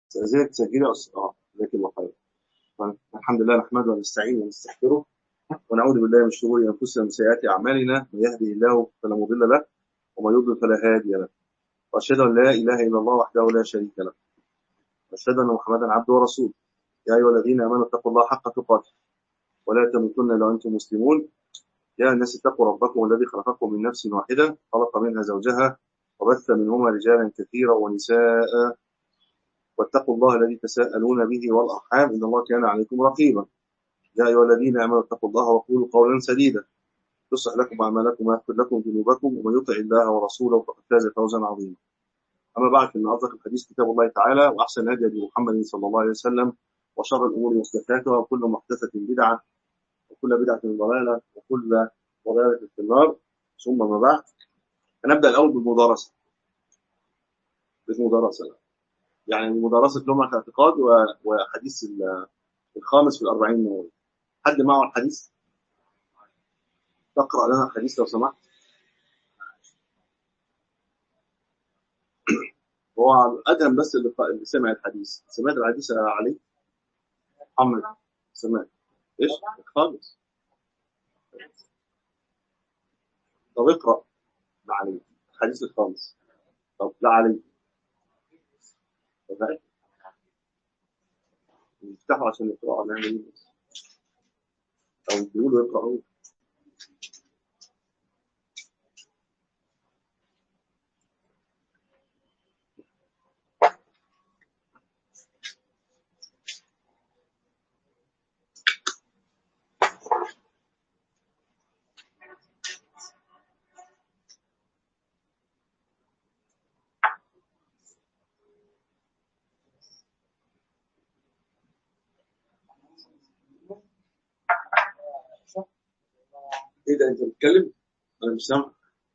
ازاي تسجلي أص- اه جزاك الله خير طيب، الحمد لله نحمده ونستعينه ونستغفره ونعوذ بالله من شرور انفسنا ومن سيئات اعمالنا من يهده الله فلا مضل له ومن يضلل فلا هادي له واشهد ان لا اله الا الله وحده لا شريك له واشهد ان محمدا عبده ورسوله يا ايها الذين امنوا اتقوا الله حق تقاته ولا تموتن الا وانتم مسلمون يا الناس اتقوا ربكم الذي خلقكم من نفس واحده خلق منها زوجها وبث منهما رجالا كثيرا ونساء واتقوا الله الذي تساءلون به والارحام ان الله كان عليكم رقيبا يا ايها الذين امنوا اتقوا الله وقولوا قولا سديدا يصلح لكم اعمالكم ويغفر لكم ذنوبكم ومن يطع الله ورسوله فقد فاز فوزا عظيما اما بعد فان اصدق الحديث كتاب الله تعالى واحسن الهدي هدي محمد صلى الله عليه وسلم وشر الامور محدثاتها وكل محدثه بدعه وكل بدعه ضلاله وكل ضلاله في النار ثم ما بعد هنبدا الاول بالمدارسه بالمدارسه يعني مدارسه لغه الاعتقاد و- وحديث ال- الخامس في الأربعين النووي حد معه الحديث تقرأ لنا الحديث لو سمحت هو أدهم بس اللي, اللي سمع الحديث سمعت الحديث يا علي محمد سمعت إيش خالص طب اقرأ لا علي الحديث الخامس طب لا علي طب لا. يفتحوا عشان يقرأوا نعمل ايه بس أو بيقولوا يقرأوا ايه ده انت بتتكلم انا مش سامع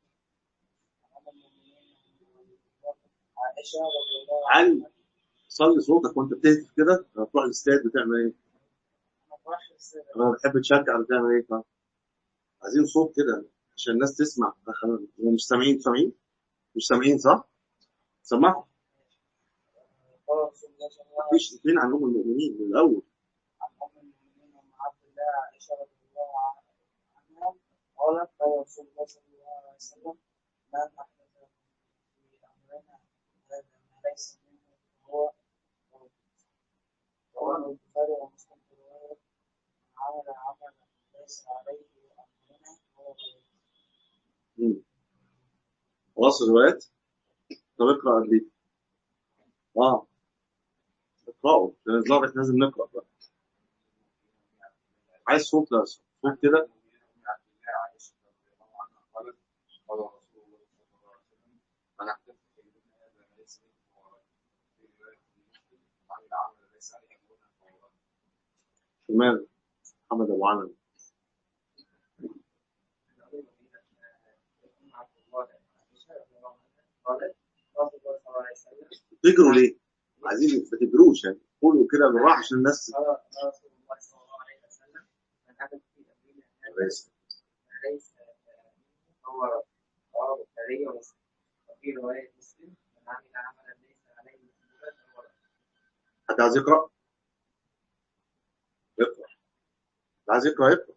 عائشة رضي الله علي صلي صوتك وانت بتهتف كده لما تروح الاستاد بتعمل ايه عنها انا بحب تشجع بتعمل ايه طب عايزين صوت كده عشان الناس تسمع مش سامعين سامعين مش سامعين صح سمعوا قال رسول الله صلى الله عليه مفيش اثنين عنهم المؤمنين من الاول عن أم المؤمنين أم عبد الله عائشة رضي الله عنها قالت قال رسول الله صلى الله عليه وسلم من أحدث في أمرنا هذا ما ليس منه فهو رد رواه البخاري ومسلم في رواية من عمل عملا ليس عليه أمرنا فهو رد مم. خلاص الروايات طب اقرا قبليه اه اقرأوا لان الظاهر احنا لازم نقرا بقى عايز صوت لا صوت كده شمال محمد ابو علم تجروا ليه؟ عايزين ما تجروش يعني قولوا كده بالراحه عشان الناس كويس. ليس هو رواه البخاري ومسلم وفي رواية مسلم من عمل عملا ليس عليه أمرنا فهو رد حد عايز يقرا؟ اقرا عايز يقرا يقرا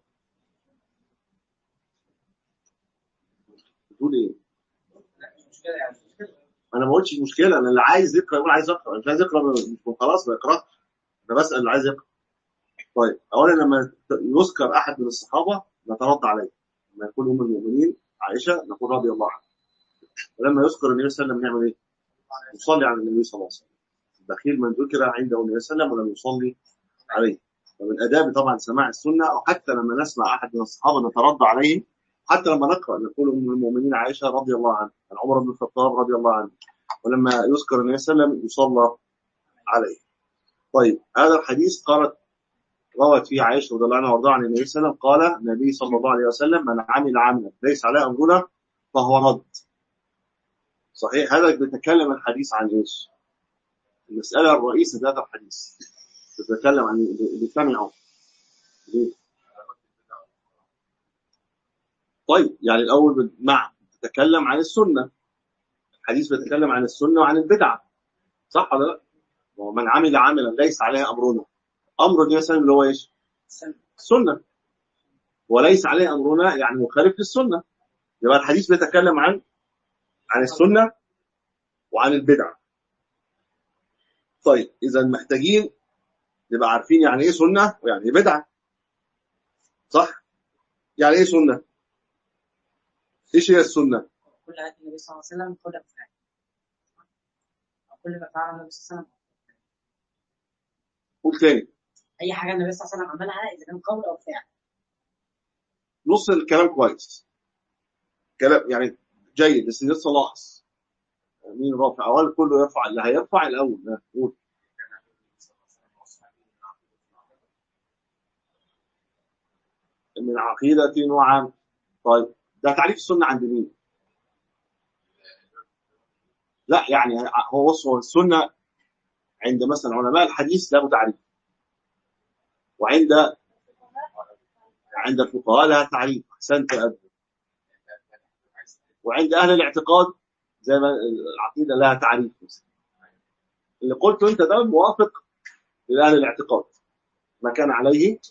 بتقول ايه؟ لا مش مشكلة يعني مش مشكلة انا ما قلتش مشكله انا اللي عايز يقرا يقول عايز اقرا اللي مش عايز يقرا مش خلاص ما يقراش انا بسال اللي عايز يقرا طيب اولا لما يذكر احد من الصحابه نترد عليه لما يقول هم المؤمنين عائشه نقول رضي الله عنها ولما يذكر النبي صلى الله عليه وسلم نعمل ايه؟ نصلي على النبي صلى الله عليه وسلم البخيل من ذكر عنده النبي صلى الله عليه وسلم ولم يصلي عليه فمن اداب طبعا سماع السنه او حتى لما نسمع احد من الصحابه نترد عليه حتى لما نقرا نقول ام المؤمنين عائشه رضي الله عنها عن عمر بن الخطاب رضي الله عنه ولما يذكر النبي صلى الله عليه وسلم يصلى عليه طيب هذا الحديث قالت روت فيه عائشه رضي الله عنها وارضاها عن النبي صلى الله عليه وسلم قال النبي صلى الله عليه وسلم من عمل عملا ليس عليه امرنا فهو رد صحيح هذا بيتكلم الحديث عن ايش؟ المساله الرئيسه في هذا الحديث بيتكلم عن اللي سمعوا ليه؟ طيب يعني الاول مع تتكلم عن السنه الحديث بيتكلم عن السنه وعن البدعه صح ولا لا؟ ومن عمل عملا ليس عليه امرنا امر النبي صلى الله عليه وسلم اللي هو ايش؟ السنة السنه وليس عليه امرنا يعني مخالف للسنه يبقى الحديث بيتكلم عن عن السنه وعن البدعه طيب اذا محتاجين نبقى عارفين يعني ايه سنه ويعني ايه بدعه صح يعني ايه سنه ايش هي السنه كل هدي النبي صلى الله عليه وسلم كل أفعال كل ما فعله النبي صلى الله عليه وسلم قول تاني أي حاجة النبي صلى الله عليه وسلم عملها إذا كان قول أو فعل نص الكلام كويس كلام يعني جيد بس لسه ناقص مين رافع اول كله يرفع اللي هيرفع الاول ها، قول من عقيدة وعام طيب ده تعريف السنة عند مين؟ لا يعني هو بص هو السنة عند مثلا علماء الحديث له تعريف وعند عند الفقهاء لها تعريف احسنت يا أدهم. وعند اهل الاعتقاد زي ما العقيده لها تعريف مثلا اللي قلته انت ده موافق لاهل الاعتقاد ما كان عليه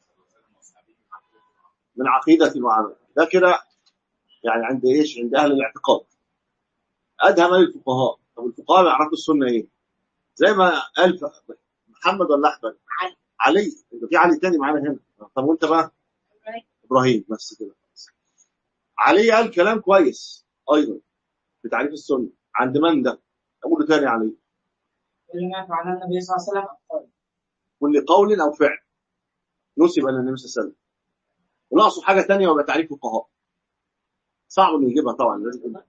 من عقيده وعمل ده كده يعني عند ايش عند اهل الاعتقاد ادهم الفقهاء طب الفقهاء يعرفوا السنه ايه زي ما قال ف- محمد ولا احمد علي. علي انت في علي تاني معانا هنا طب وانت بقى ابراهيم بس كده علي قال كلام كويس ايضا في تعريف السنه عند من ده؟ اقول تاني علي كل ما فعله النبي صلى الله عليه وسلم أقوال كل قول او فعل نسب الى النبي صلى الله عليه وسلم وناقصه حاجه تانية ويبقى تعريف فقهاء صعب انه يجيبها طبعا لازم يبقى-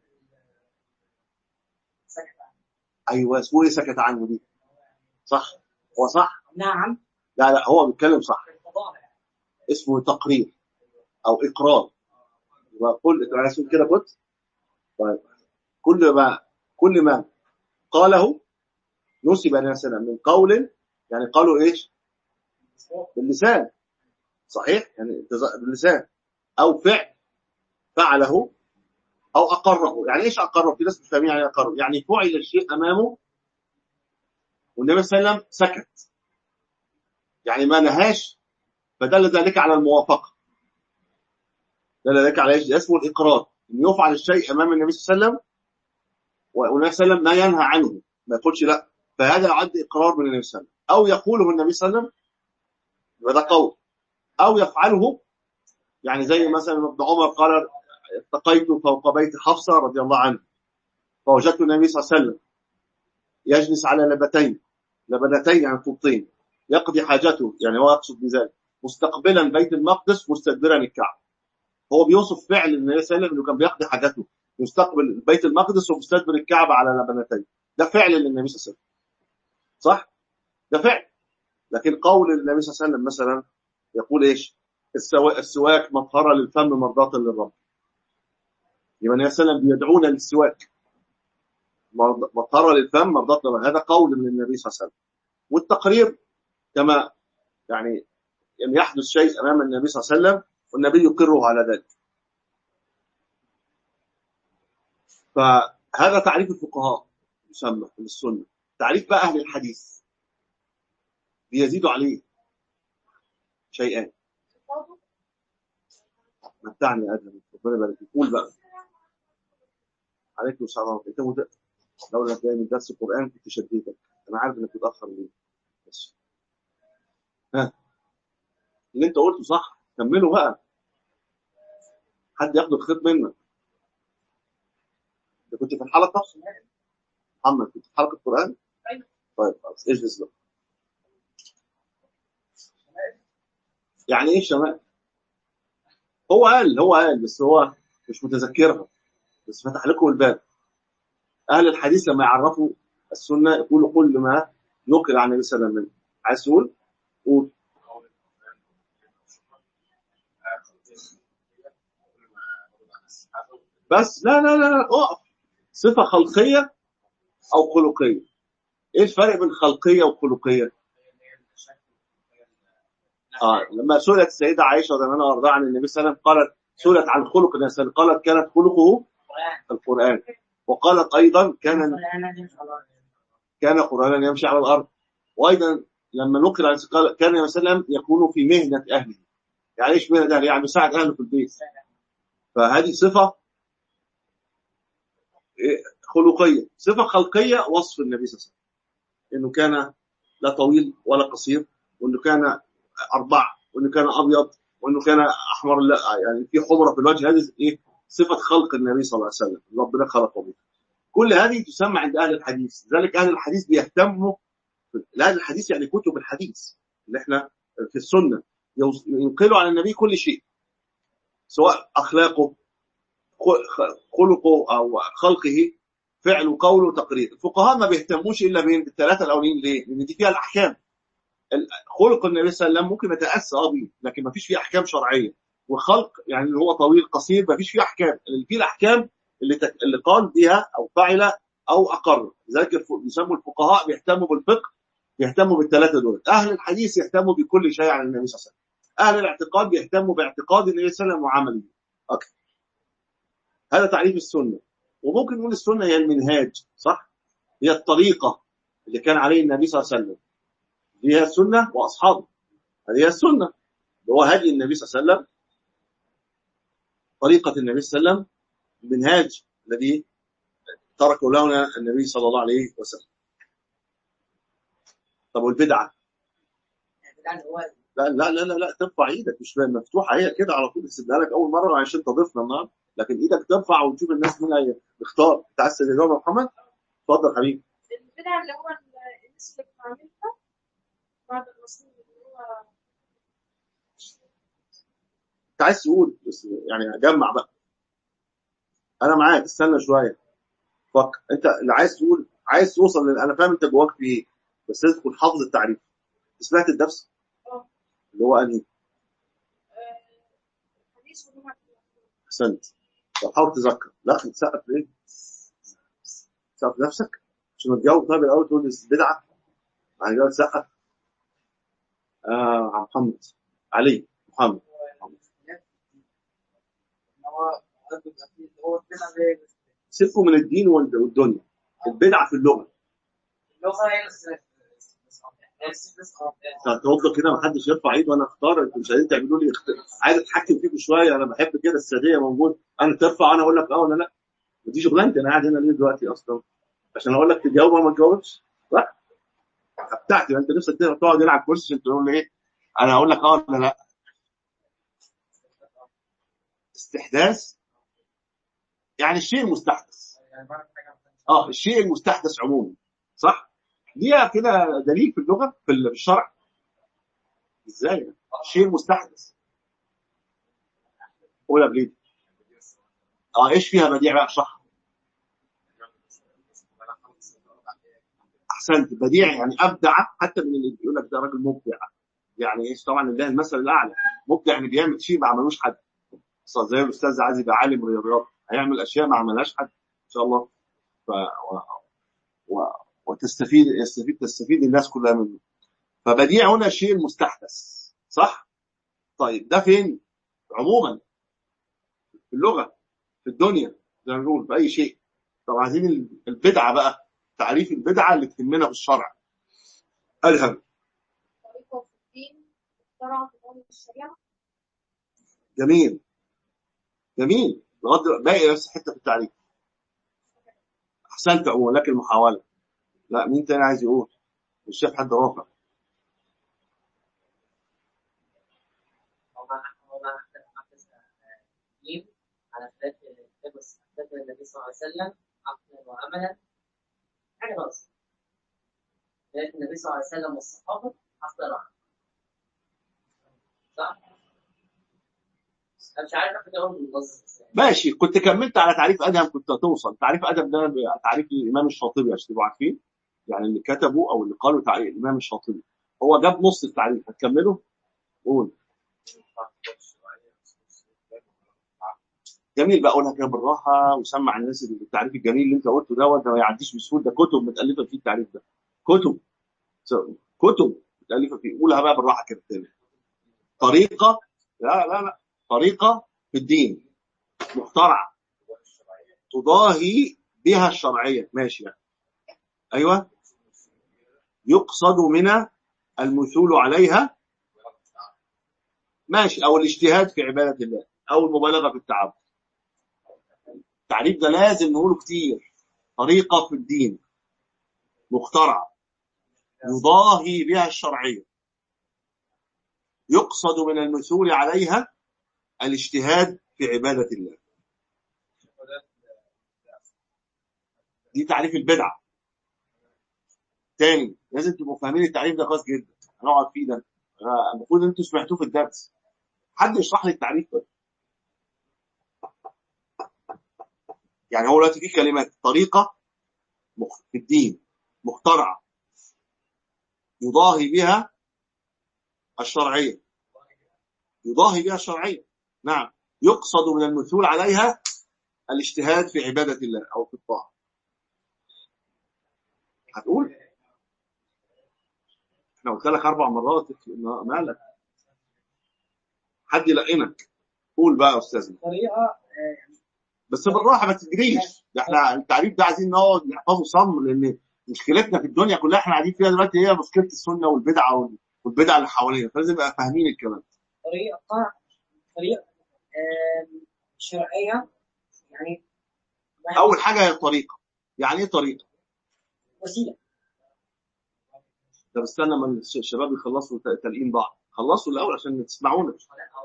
سكت عنه ايوه سوري سكت عنه دي صح هو صح نعم لا لا هو بيتكلم صح الفضائل اسمه تقرير او اقرار يبقى كل أنت عايز تقول كده كنت طيب كل ما كل ما قاله نسب الى النبي صلى الله عليه وسلم من قول يعني قالوا ايش باللسان صحيح يعني تز- باللسان او فعل فعله او اقره يعني ايش اقره في ناس مش فاهمين يعني إيه اقره يعني فعل الشيء امامه والنبي صلى الله عليه وسلم سكت يعني ما نهاش فدل ذلك على الموافقه دل ذلك على ايش ده اسمه الاقرار ان يفعل الشيء امام النبي صلى الله عليه وسلم والنبي صلى الله عليه وسلم لا ينهى عنه ما يقولش لا فهذا يعد اقرار من النبي صلى الله عليه وسلم او يقوله النبي صلى الله عليه وسلم يبقى ده قول او يفعله يعني زي مثلا ابن عمر قال اتقيت فوق بيت حفصه رضي الله عنها فوجدت النبي صلى الله عليه وسلم يجلس على لبتين لبنتين يعني طوبتين يقضي حاجته يعني هو يقصد بذلك مستقبلا بيت المقدس مستدبرا الكعبه هو بيوصف فعل النبي صلى الله عليه وسلم انه كان بيقضي حاجته مستقبل بيت المقدس ومستدبر الكعبه على لبنتين ده فعل للنبي صلى الله عليه وسلم صح ده فعل لكن قول النبي صلى الله عليه وسلم مثلا يقول ايش السوا- السواك مطهره للفم مرضاه للرب يبقى النبي صلى الله عليه وسلم بيدعونا للسواك مرض- مطهره للفم مرضاه للرب هذا قول من النبي صلى الله عليه وسلم والتقرير كما يعني يعني يحدث شيء امام النبي صلى الله عليه وسلم والنبي يقره على ذلك فهذا تعريف الفقهاء يسمى في السنه تعريف بقى اهل الحديث بيزيدوا عليه شيئان متعني يا ادم ربنا يبارك فيك قول بقى عليكم السلام ورحمه الله انت مت... لو انك جاي من درس القران كنت شديتك انا عارف انك متاخر ليه بس ها اللي انت قلته صح كمله بقى حد ياخد الخيط منك انت كنت في الحلقه محمد كنت في حلقه قران أيوة. طيب خلاص اجلس بقى يعني ايه شمال هو قال هو قال بس هو مش متذكرها بس فتح لكم الباب اهل الحديث لما يعرفوا السنه يقولوا كل ما نقل عن النبي صلى الله عليه وسلم عايز تقول قول بس لا لا لا لا اقف صفه خلقيه او خلقيه ايه الفرق بين خلقيه وخلقيه اه لما سئلت السيده عائشه رضي الله عنها وارضاها عن النبي صلى الله عليه وسلم قالت سئلت عن خلق النبي صلى الله عليه وسلم قالت كانت خلقه القرآن القران وقالت ايضا كان القرآن يمشي على الأرض. كان قرانا يمشي على الارض وايضا لما نقل عن قال كان النبي صلى الله عليه وسلم يكون في مهنه اهله يعني ايش مهنه اهله؟ يعني بيساعد اهله في البيت فهذه صفه إيه، خلقيه صفه خلقيه وصف النبي صلى الله عليه وسلم انه كان لا طويل ولا قصير وانه كان اربع وانه كان ابيض وانه كان احمر لا يعني في حمره في الوجه هذه ايه صفه خلق النبي صلى الله عليه وسلم ربنا خلقه به كل هذه تسمى عند اهل الحديث لذلك اهل الحديث بيهتموا اهل الحديث يعني كتب الحديث اللي احنا في السنه يوص- ينقلوا عن النبي كل شيء سواء اخلاقه خ- خلقه او خلقه فعل وقول وتقرير الفقهاء ما بيهتموش الا بين الثلاثه الاولين ليه؟ لان دي فيها الاحكام ال- خلق النبي صلى الله عليه وسلم ممكن نتاسى اه بيه لكن ما فيش فيه احكام شرعيه وخلق يعني اللي هو طويل قصير ما فيش فيه احكام اللي فيه الاحكام اللي تك... اللي قال بها او فعل او اقر لذلك الف... يسموا الفقهاء بيهتموا بالفقه بيهتموا بالثلاثه دول اهل الحديث يهتموا بكل شيء عن النبي صلى الله عليه وسلم اهل الاعتقاد بيهتموا باعتقاد النبي صلى الله عليه وسلم وعمله اكثر هذا تعريف السنه وممكن نقول السنه هي المنهاج صح هي الطريقه اللي كان عليه النبي صلى الله عليه وسلم دي هي السنه واصحابه هذه هي السنه اللي هو هدي النبي صلى الله عليه وسلم طريقه النبي صلى الله عليه وسلم المنهاج الذي تركه لنا النبي صلى الله عليه وسلم طب والبدعه يعني بدعة اللي هو لا لا لا لا, لا ترفع ايدك مش مفتوحه هي كده على طول اسيبها لك اول مره عشان تضيفنا النهارده لكن ايدك ترفع وتشوف الناس مين هيختار انت عايز تجاوب يا محمد اتفضل حبيبي البدع اللي هو الناس اللي بتعملها بعد الرسول اللي هو انت عايز تقول بس يعني جمع بقى انا معاك استنى شويه فكر انت اللي عايز تقول عايز توصل لل... انا فاهم انت جواك في ايه بس لازم تكون حافظ التعريف سمعت الدرس اه اللي هو انهي آه، الحديث اللي هو احسنت طب حاول تذكر لا تسقف ليه؟ تسقف نفسك عشان تجاوب طيب الاول تقول لي بدعه بعد كده تسقف آه عم محمد علي محمد ان هو بيبقى فيه اللي هو البدعة اللي هي سيبكم من الدين وال- والدنيا البدعه في اللغه اللغة هي الاختلاف هي الاختلاف تفضل كده محدش يرفع ايده وانا اختار انتوا مش عايزين تعملوا لي اخت... عايز اتحكم فيكم شويه انا بحب كده الساديه موجود انا ترفع انا اقول لك اه ولا لا ودي شغلانتي انا قاعد هنا ليه دلوقتي اصلا عشان اقول لك تجاوب ولا ما تجاوبش صح بتاعتي انت نفسك تقعد تقعد هنا على الكرسي عشان تقول لي ايه انا اقول لك اه ولا لا استحداث يعني الشيء المستحدث يعني بعد حاجة اه الشيء المستحدث عموما صح ليها كده دليل في اللغه في الشرع ازاي الشيء المستحدث قول يا بليد اه ايش فيها بديع بقى اشرحها احسنت بديع يعني ابدع حتى من اللي بيقول لك ده راجل مبدع يعني ايش طبعا لله المثل الاعلى مبدع يعني بيعمل شيء ما عملوش حد أصلاً زي الاستاذ عايز يبقى عالم رياضيات هيعمل اشياء ما عملهاش حد ان شاء الله ف و... و... وتستفيد يستفيد تستفيد الناس كلها منه فبديع هنا الشيء المستحدث صح طيب ده فين عموما في اللغه في الدنيا زي ما بنقول في اي شيء طب عايزين البدعه بقى تعريف البدعه اللي تهمنا في الشرع الهم طريقة في الدين اخترع في قانون الشريعة جميل جميل لغايه دلوقتي باقي بس حته في التعريف احسنت اقول لك المحاوله لا مين تاني عايز يقول مش شايف حد رافع والله والله نختلف نحدث دين على خلاف بس خلاف النبي صلى الله عليه وسلم عقلا وعملا حاجة ناقصة خلاف النبي صلى الله عليه وسلم والصحابة عقلا وعملا صح؟ أنا مش عارف أخد أول من النص بس يعني. ماشي كنت كملت على تعريف ادهم كنت هتوصل تعريف ادهم ده ب- تعريف الامام الشاطبي عشان تبقوا عارفين يعني اللي كتبوا او اللي قالوا تعريف الامام الشاطبي هو جاب نص التعريف هتكمله قول جميل بقى قولها كده بالراحه وسمع الناس التعريف الجميل اللي انت قلته دوت ده ما يعديش بسهوله ده كتب متالفه فيه التعريف ده كتب س- كتب متالفه فيه قولها بقى بالراحه كده تاني طريقه لا لا لا طريقه في الدين مخترعه تضاهي بها الشرعيه ماشي يعني ايوه يقصد من المثول عليها ماشي او الاجتهاد في عباده الله او المبالغه في التعبد التعريف ده لازم نقوله كتير طريقه في الدين مخترعه يضاهي بها الشرعيه يقصد من المثول عليها الاجتهاد في عباده الله دي تعريف البدعه تاني لازم تبقوا فاهمين التعريف ده كويس جدا هنقعد فيه ده أنا- المفروض انتوا سمعتوه في الدرس حد يشرح لي التعريف ده يعني هو دلوقتي في كلمات طريقه مخ- في الدين مخترعه يضاهي بها الشرعيه يضاهي بها الشرعيه نعم يقصد من المثول عليها الاجتهاد في عباده الله او في الطاعه هتقول احنا قلت لك اربع مرات ما- مالك حد يلقنك قول بقى يا استاذنا طريقه آه، يعني بس بالراحه ما تجريش ده احنا التعريف ده عايزين نقعد نحفظه صم لان مشكلتنا في الدنيا كلها احنا قاعدين فيها دلوقتي هي مشكله السنه والبدعه وال- والبدع اللي حوالينا فلازم نبقى فاهمين الكلام طريقه طريقه آم، شرعيه يعني اول حاجه هي الطريقه يعني ايه طريقه؟ وسيله طب استنى ما الش- الشباب يخلصوا ت- تلقين بعض خلصوا الاول عشان تسمعونا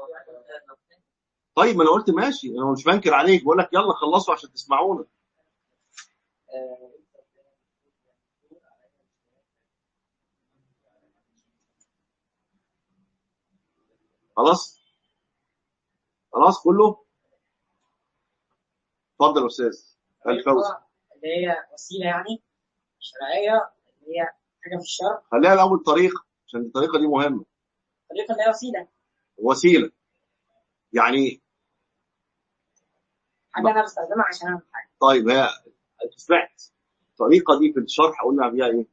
طيب ما انا قلت ماشي انا مش بنكر عليك بقول لك يلا خلصوا عشان تسمعونا آه، خلاص خلاص كله اتفضل يا استاذ الفوز طريقة اللي هي وسيله يعني شرعيه اللي هي حاجه في الشرع خليها الاول طريقه عشان الطريقه دي مهمه طريقه اللي هي وسيله وسيله يعني حاجه انا بستخدمها عشان اعمل حاجه طيب هي سمعت الطريقه دي في الشرح قلنا بيها ايه؟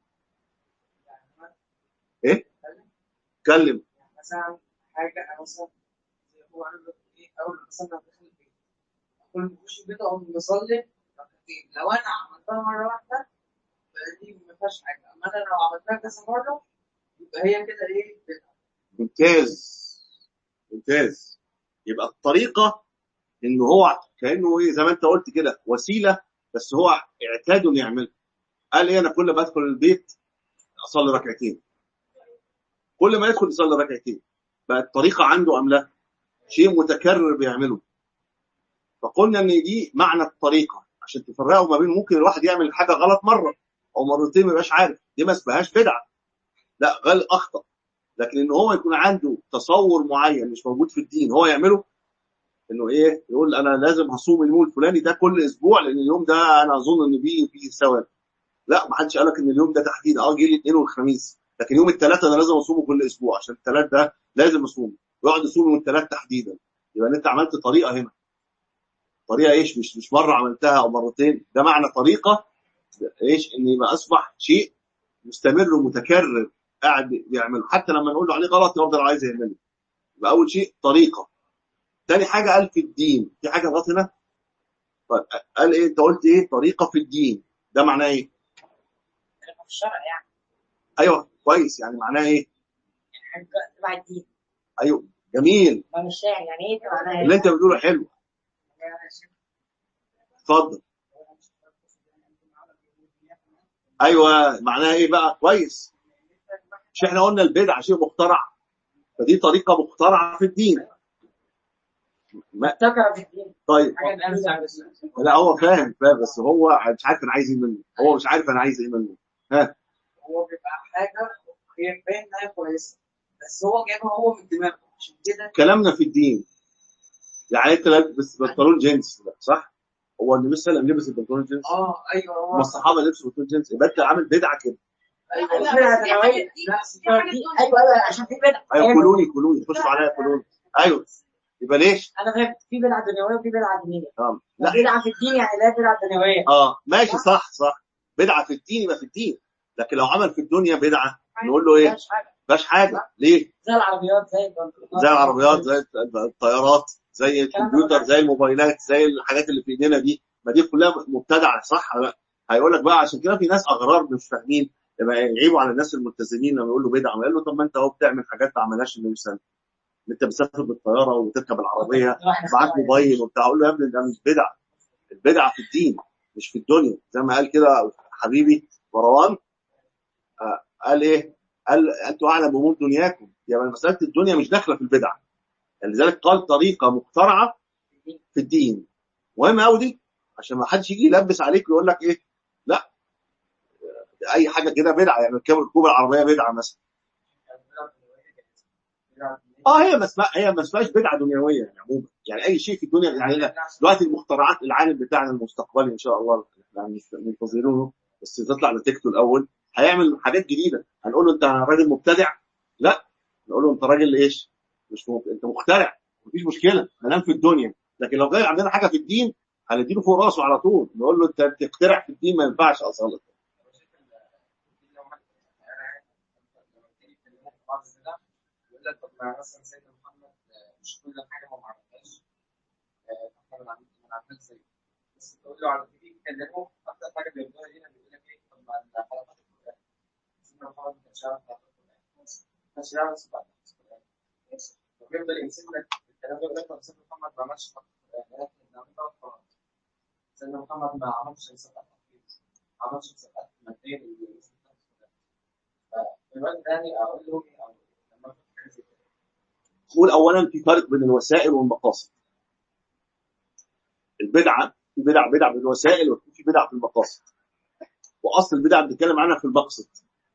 ايه؟ اتكلم مثلا حاجه انا مثلا هو عامل ايه اول ما مثلا داخل البيت كل ما اخش البيت اقوم مصلي ركعتين لو انا عملتها مره واحده فدي ما فيهاش حاجه اما انا لو عملتها كذا مره يبقى هي كده ايه بدعة. ممتاز ممتاز يبقى الطريقه ان هو كانه ايه زي ما انت قلت كده وسيله بس هو اعتاد انه يعملها قال ايه انا كل ما ادخل البيت اصلي ركعتين كل ما يدخل يصلي ركعتين بقى الطريقه عنده ام لا شيء متكرر بيعمله فقلنا ان دي معنى الطريقه عشان تفرقوا ما بين ممكن الواحد يعمل حاجه غلط مره او مرتين ما يبقاش عارف دي ما اسمهاش بدعه لا غل اخطا لكن ان هو يكون عنده تصور معين مش موجود في الدين هو يعمله انه ايه يقول انا لازم هصوم اليوم الفلاني ده كل اسبوع لان اليوم ده انا اظن ان فيه فيه ثواب لا ما حدش قالك ان اليوم ده تحديدا اه جه الاثنين والخميس لكن يوم الثلاثاء انا لازم اصومه كل اسبوع عشان الثلاث ده لازم اصومه ويقعد يصوم يوم الثلاث تحديدا يبقى انت عملت طريقه هنا طريقه ايش مش مش مره عملتها او مرتين ده معنى طريقه ايش ان يبقى اصبح شيء مستمر ومتكرر قاعد بيعمله حتى لما نقول له عليه غلط يفضل عايز يعمله يبقى اول شيء طريقه تاني حاجه قال في الدين في حاجه غلط هنا طيب قال ايه انت قلت ايه طريقه في الدين ده معناه ايه طريقه في الشرع يعني ايوه كويس يعني معناه ايه حاجه تبع الدين ايوه جميل ما مش فاهم يعني ايه معناها اللي انت بتقوله حلو اتفضل ايوه معناها ايه بقى كويس مش احنا قلنا البدع شيء مخترع فدي طريقه مخترعه في الدين ما مبتكره في الدين طيب حاجه الانسان بس لا هو فاهم فاهم بس هو مش عارف انا عايز ايه منه هو مش عارف انا عايز ايه منه ها هو بيبقى حاجه هي باين انها كويسه بس هو جايبها هو من دماغه عشان كده كلامنا في الدين يعني انت لابس بنطلون جينز صح؟ هو النبي صلى الله عليه وسلم لبس البنطلون جينز اه ايوه هو ما الصحابه لبسوا بنطلون جينز يبقى انت عامل بدعه كده ايوه لا، في بدعة بس في دنيوية. حاجة دي- لا في حاجة دي دي- ايوه ايوه عشان في بدعه ايوه أيوة. كلوني كلوني خشوا عليا كلوني ايوه يبقى ليش؟ انا فهمت في بدعه دنيويه وفي بدعه دينيه اه لا بدعه في الدين يعني لا بدعه دنيويه اه ماشي صح صح بدعه في الدين يبقى في الدين لكن لو عمل في الدنيا بدعه نقول له ايه؟ مفيهاش حاجه مفيهاش حاجه ليه؟ زي العربيات زي البنطلونات زي العربيات زي الطيارات زي الكمبيوتر زي الموبايلات زي الحاجات اللي في ايدينا دي ما دي كلها مبتدعه صح ولا لا؟ هيقول لك بقى عشان كده في ناس اغرار مش فاهمين يبقى يعيبوا على الناس الملتزمين لما يقول له بدعه يقول له طب ما انت اهو بتعمل حاجات ما عملهاش النبي صلى الله عليه وسلم انت مسافر بالطياره وتركب العربيه معاك موبايل وبتاع اقول له يا ابني ده مش بدعه البدعه في الدين مش في الدنيا زي ما قال كده حبيبي مروان آه، قال ايه؟ قال انتوا اعلم بامور دنياكم يبقى مساله الدنيا مش داخله في البدعه لذلك قال طريقه مخترعه في الدين مهم قوي دي عشان ما حدش يجي يلبس عليك ويقول لك ايه لا اي حاجه كده بدعه يعني ركوب ركوب العربيه بدعه مثلا اه هي ما اسمها هي ما اسمهاش بدعه دنيويه يعني عموما يعني اي شيء في الدنيا يعني دلوقتي المخترعات العالم بتاعنا المستقبلي ان شاء الله يعني منتظرينه بس تطلع نتيجته الاول هيعمل حاجات جديده هنقول له انت راجل مبتدع لا نقول له انت راجل ايش مش مب... انت مخترع مفيش مشكله ما في الدنيا لكن لو جاي عندنا حاجه في الدين هنديله فوق راسه على طول نقول له انت بتخترع في الدين ما ينفعش اصلا يقول لك طب ما مثلا سيدنا محمد مش كل حاجه هو ما عملهاش احنا ما عملناش زيه بس تقول له على تيجي تكلمه اكتر حاجه بيرضوها لينا بيقول لك ايه طب ما حلقات القران سيدنا محمد ما كانش يعرف حلقات القران ما كانش يعرف صفات القران وبيفضل يمسك لك الكلام ده يقول لك طب سيدنا محمد ما عملش حلقات القران لكن ده خلاص سيدنا محمد ما عملش صفات تحفيظ ما عملش صفات ماديه اللي فالوقت يعني اقول له ايه او لما أشوف حاجه زي كده نقول اولا في فرق بين الوسائل والمقاصد البدعه في بدع بدع بالوسائل وفي بدع في المقاصد واصل البدع بنتكلم عنها في المقصد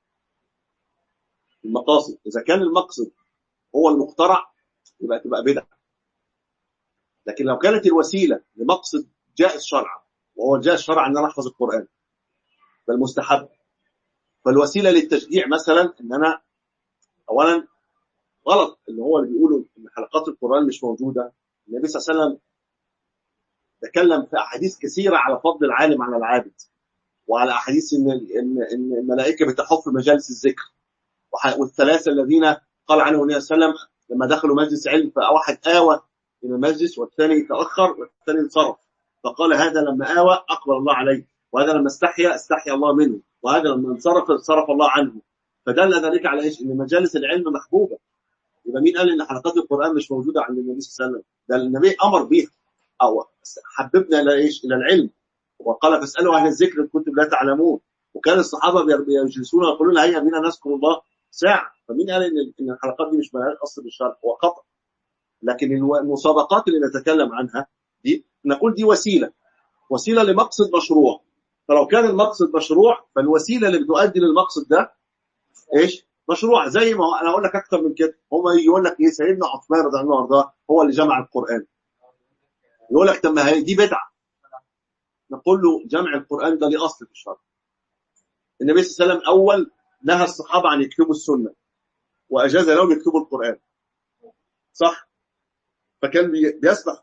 المقاصد اذا كان المقصد هو المخترع يبقى تبقى بدعه لكن لو كانت الوسيله لمقصد جائز شرعا وهو الجائز شرعا ان انا احفظ القران ده المستحب فالوسيله للتشجيع مثلا ان انا اولا غلط اللي هو اللي بيقولوا ان حلقات القران مش موجوده النبي صلى الله عليه وسلم تكلم في احاديث كثيره على فضل العالم على العابد وعلى احاديث ان ان ان الملائكه بتحف في مجالس الذكر وح- والثلاثه الذين قال عنهم النبي صلى الله عليه وسلم لما دخلوا مجلس علم فواحد آوى الى المجلس والثاني تاخر والثاني انصرف فقال هذا لما آوى اقبل الله عليه وهذا لما استحيا استحيا الله منه وهذا لما انصرف انصرف الله عنه فدل ذلك على ايش؟ ان مجالس العلم محبوبه يبقى مين قال ان حلقات القران مش موجوده عند النبي صلى الله عليه وسلم؟ ده النبي امر بيها او حببنا الى ايش؟ الى العلم وقال فاسالوا اهل الذكر ان كنتم لا تعلمون وكان الصحابه بي- يجلسون ويقولون هيا بنا نذكر الله ساعه فمين قال ان ان الحلقات دي مش مالهاش اصل بالشرع؟ هو خطا لكن الو- المسابقات اللي نتكلم عنها دي نقول دي وسيله وسيله لمقصد مشروع فلو كان المقصد مشروع فالوسيله اللي بتؤدي للمقصد ده ايش؟ مشروع زي ما هو انا اقول لك اكتر من كده هم يجي يقول لك ايه سيدنا عثمان رضي الله عنه هو اللي جمع القران يقول لك طب ما هي دي بدعه نقول له جمع القران ده ليه اصل في الشرع النبي صلى الله عليه وسلم اول نهى الصحابه عن يكتبوا السنه واجاز لهم يكتبوا القران صح فكان بي- بيسمح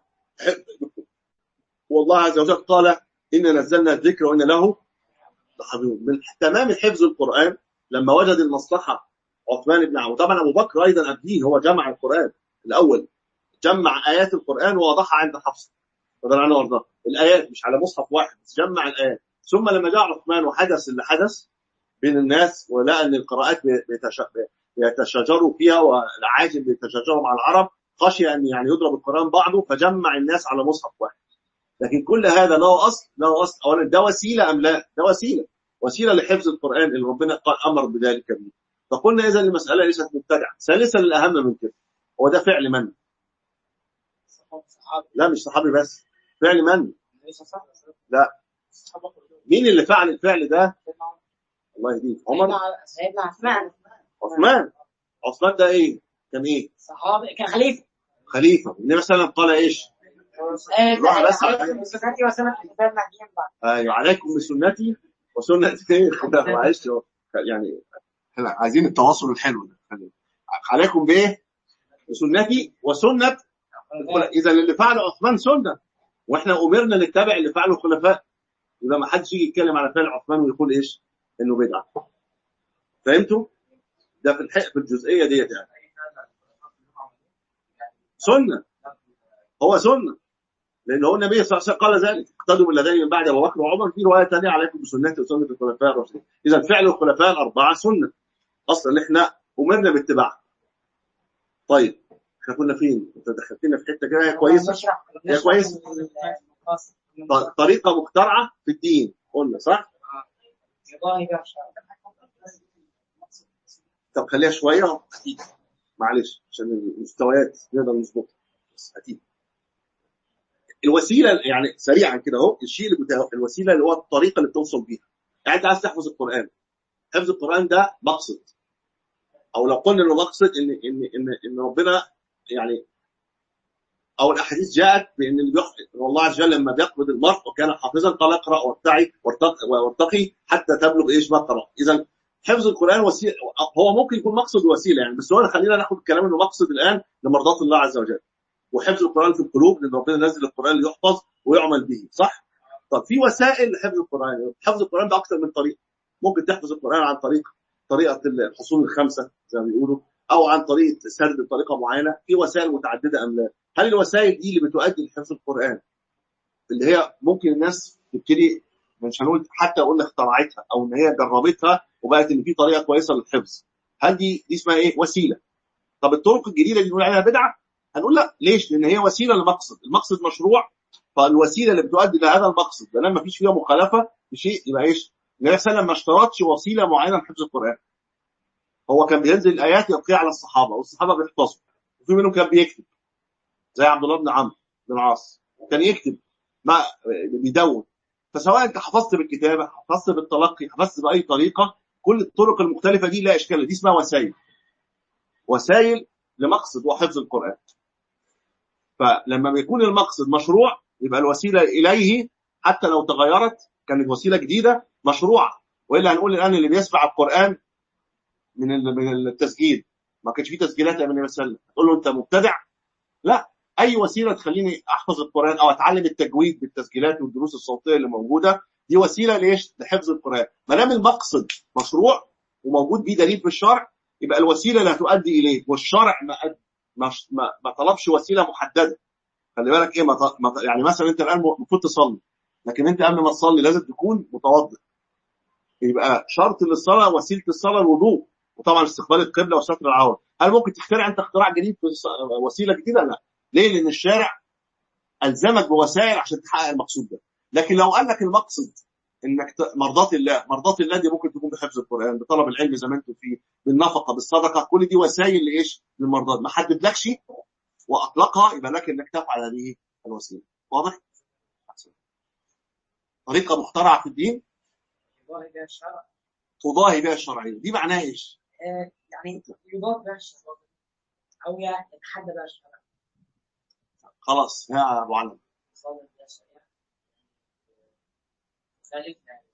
والله عز وجل قال إن نزلنا الذكر وإن له لحافظون من تمام حفظ القرآن لما وجد المصلحة عثمان بن عفان طبعا أبو بكر أيضا قبليه هو جمع القرآن الأول جمع آيات القرآن ووضعها عند حفص رضي الله عنه وارضاه الآيات مش على مصحف واحد بس جمع الآيات ثم لما جاء عثمان وحدث اللي حدث بين الناس ولقى أن القراءات بيتش- بيتشاجروا فيها والعاجم بيتشاجروا مع العرب خشي أن يعني يضرب القرآن بعضه فجمع الناس على مصحف واحد لكن كل هذا له اصل له اصل اولا ده وسيله ام لا؟ ده وسيله وسيله لحفظ القران اللي ربنا قال امر بذلك به فقلنا اذا المساله ليست مبتدعه ثالثا الاهم من كده هو ده فعل من؟ صحابي لا مش صحابي بس فعل من؟ ليس صح لا الصحابه كلهم مين اللي فعل الفعل ده؟ سيدنا عمر. الله يهديك عمر سيدنا- سيدنا عثمان عثمان عثمان ده ايه؟ كان ايه؟ صحابي كان خليفه خليفه النبي صلى الله عليه وسلم قال ايش؟ روح بس على- عليكم بسنتي وسنه الكتاب المهديين بعد ايوه عليكم بسنتي وسنه ايه؟ معلش هو يعني احنا عايزين التواصل الحلو ده خلينا. عليكم بايه؟ بسنتي وسنه اذا اللي فعله عثمان سنه واحنا امرنا نتبع اللي فعله الخلفاء يبقى ما حدش يجي يتكلم على فعل عثمان ويقول ايش؟ انه بدعه فهمتوا؟ ده في الحق في الجزئيه ديت يعني سنه هو سنه لان هو النبي صلى الله عليه وسلم قال ذلك اقتدوا بالذين من بعد ابو بكر وعمر في روايه ثانيه عليكم بسنتي وسنه الخلفاء الراشدين اذا فعل الخلفاء الاربعه سنه اصلا احنا امرنا باتباعها طيب احنا كنا فين؟ انت دخلتنا في حته كده هي كويسه بشرح هي كويس. المقاصد. ط- طريقه مخترعه في الدين قلنا صح؟ يضاهي بها الشرع طب خليها شويه هتيجي معلش عشان المستويات نقدر نظبطها بس هتيجي الوسيله يعني سريعا كده اهو الشيء اللي بتا... الوسيله اللي هو الطريقه اللي بتوصل بيها يعني انت عايز تحفظ القران حفظ القران ده مقصد او لو قلنا انه مقصد ان ان ان ان ربنا يعني او الاحاديث جاءت بان اللي بيح... إن الله عز وجل لما بيقبض المرء وكان حافظا قال اقرا وارتعي وارتق- وارتقي حتى تبلغ ايش ما قرا اذا حفظ القران وسيله هو ممكن يكون مقصد وسيله يعني بس هو خلينا ناخد الكلام انه مقصد الان لمرضاه الله عز وجل وحفظ القران في القلوب لان ربنا نزل القران ليحفظ ويعمل به صح؟ طب في وسائل لحفظ القران حفظ القران باكثر من طريقه ممكن تحفظ القران عن طريق طريقه الحصول الخمسه زي ما بيقولوا او عن طريقه سرد بطريقه معينه في وسائل متعدده ام لا؟ هل الوسائل دي اللي بتؤدي لحفظ القران اللي هي ممكن الناس تبتدي مش هنقول حتى قلنا اخترعتها او ان هي جربتها وبقت ان في طريقه كويسه للحفظ هل دي دي اسمها ايه؟ وسيله طب الطرق الجديده اللي بنقول عليها بدعه هنقول لا ليش؟ لان هي وسيله لمقصد المقصد مشروع فالوسيله اللي بتؤدي لهذا المقصد ما دام ما فيش فيها مخالفه بشيء يبقى ايش؟ النبي صلى الله عليه وسلم ما اشترطش وسيله معينه لحفظ القران هو كان بينزل الايات يلقيها على الصحابه والصحابه بيحفظوا وفي منهم كان بيكتب زي عبد الله بن عمرو بن العاص كان يكتب مع بيدون فسواء انت حفظت بالكتابه حفظت بالتلقي حفظت باي طريقه كل الطرق المختلفه دي لا اشكال دي اسمها وسائل وسائل لمقصد وحفظ القران فلما بيكون المقصد مشروع يبقى الوسيله اليه حتى لو تغيرت كانت وسيله جديده مشروعه والا هنقول الان اللي بيسمع القران من ال- من التسجيل ما كانش فيه تسجيلات قبل النبي صلى الله عليه وسلم تقول له انت مبتدع لا اي وسيله تخليني احفظ القران او اتعلم التجويد بالتسجيلات والدروس الصوتيه اللي موجوده دي وسيله ليش؟ لحفظ القران ما دام المقصد مشروع وموجود بيه دليل في الشرع يبقى الوسيله لا تؤدي اليه والشرع ما ما ما, ما طلبش وسيله محدده خلي بالك ايه ما ط- ما ط- يعني مثلا انت الان المفروض تصلي لكن انت قبل ما تصلي لازم تكون متوضئ يبقى شرط للصلاه وسيله الصلاه الوضوء وطبعا استقبال القبله وستر العوره هل ممكن تخترع انت اختراع جديد في الص- وسيله جديده لا ليه لان الشارع الزمك بوسائل عشان تحقق المقصود ده لكن لو قال لك المقصد انك ت- مرضات الله مرضات الله دي ممكن تكون بحفظ القران بطلب العلم زي ما انتم فيه بالنفقه بالصدقه كل دي وسائل لايش للمرضات ما حددلكش واطلقها يبقى لك انك تفعل هذه الوسيله واضح أحسن. طريقه مخترعه في الدين يضاهي بها الشرع تضاهي بها الشرعيه دي معناها ايش آه، يعني يضاف بها الشرع او يعني يتحدى بها الشرع خلاص يا ابو علي صلى بها الشريعه ثالث يعني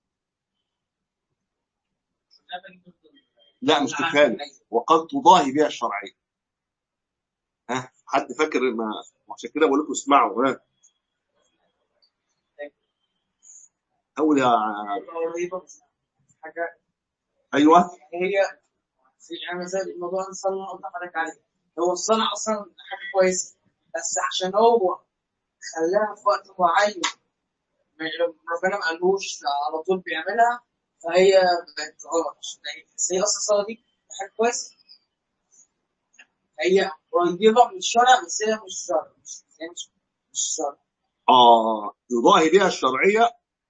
لا مش تخالف وقد تضاهي بها الشرعيه ها حد فاكر ما عشان كده بقول لكم اسمعوا ها اول يا قريبة حاجة ايوه هي في يعني زي الموضوع اللي صلى الله عليه عليه هو الصنع اصلا حاجة كويسة بس عشان هو خلاها في وقت معين ما- ربنا ما قالهوش على طول بيعملها فهي بقت غلط عشان هي بس هي اصلا الصلاة دي حاجة كويسة هي قريبة من الشرع بس هي مش شرع مش هي مش مش شرع اه يضاهي بها الشرعيه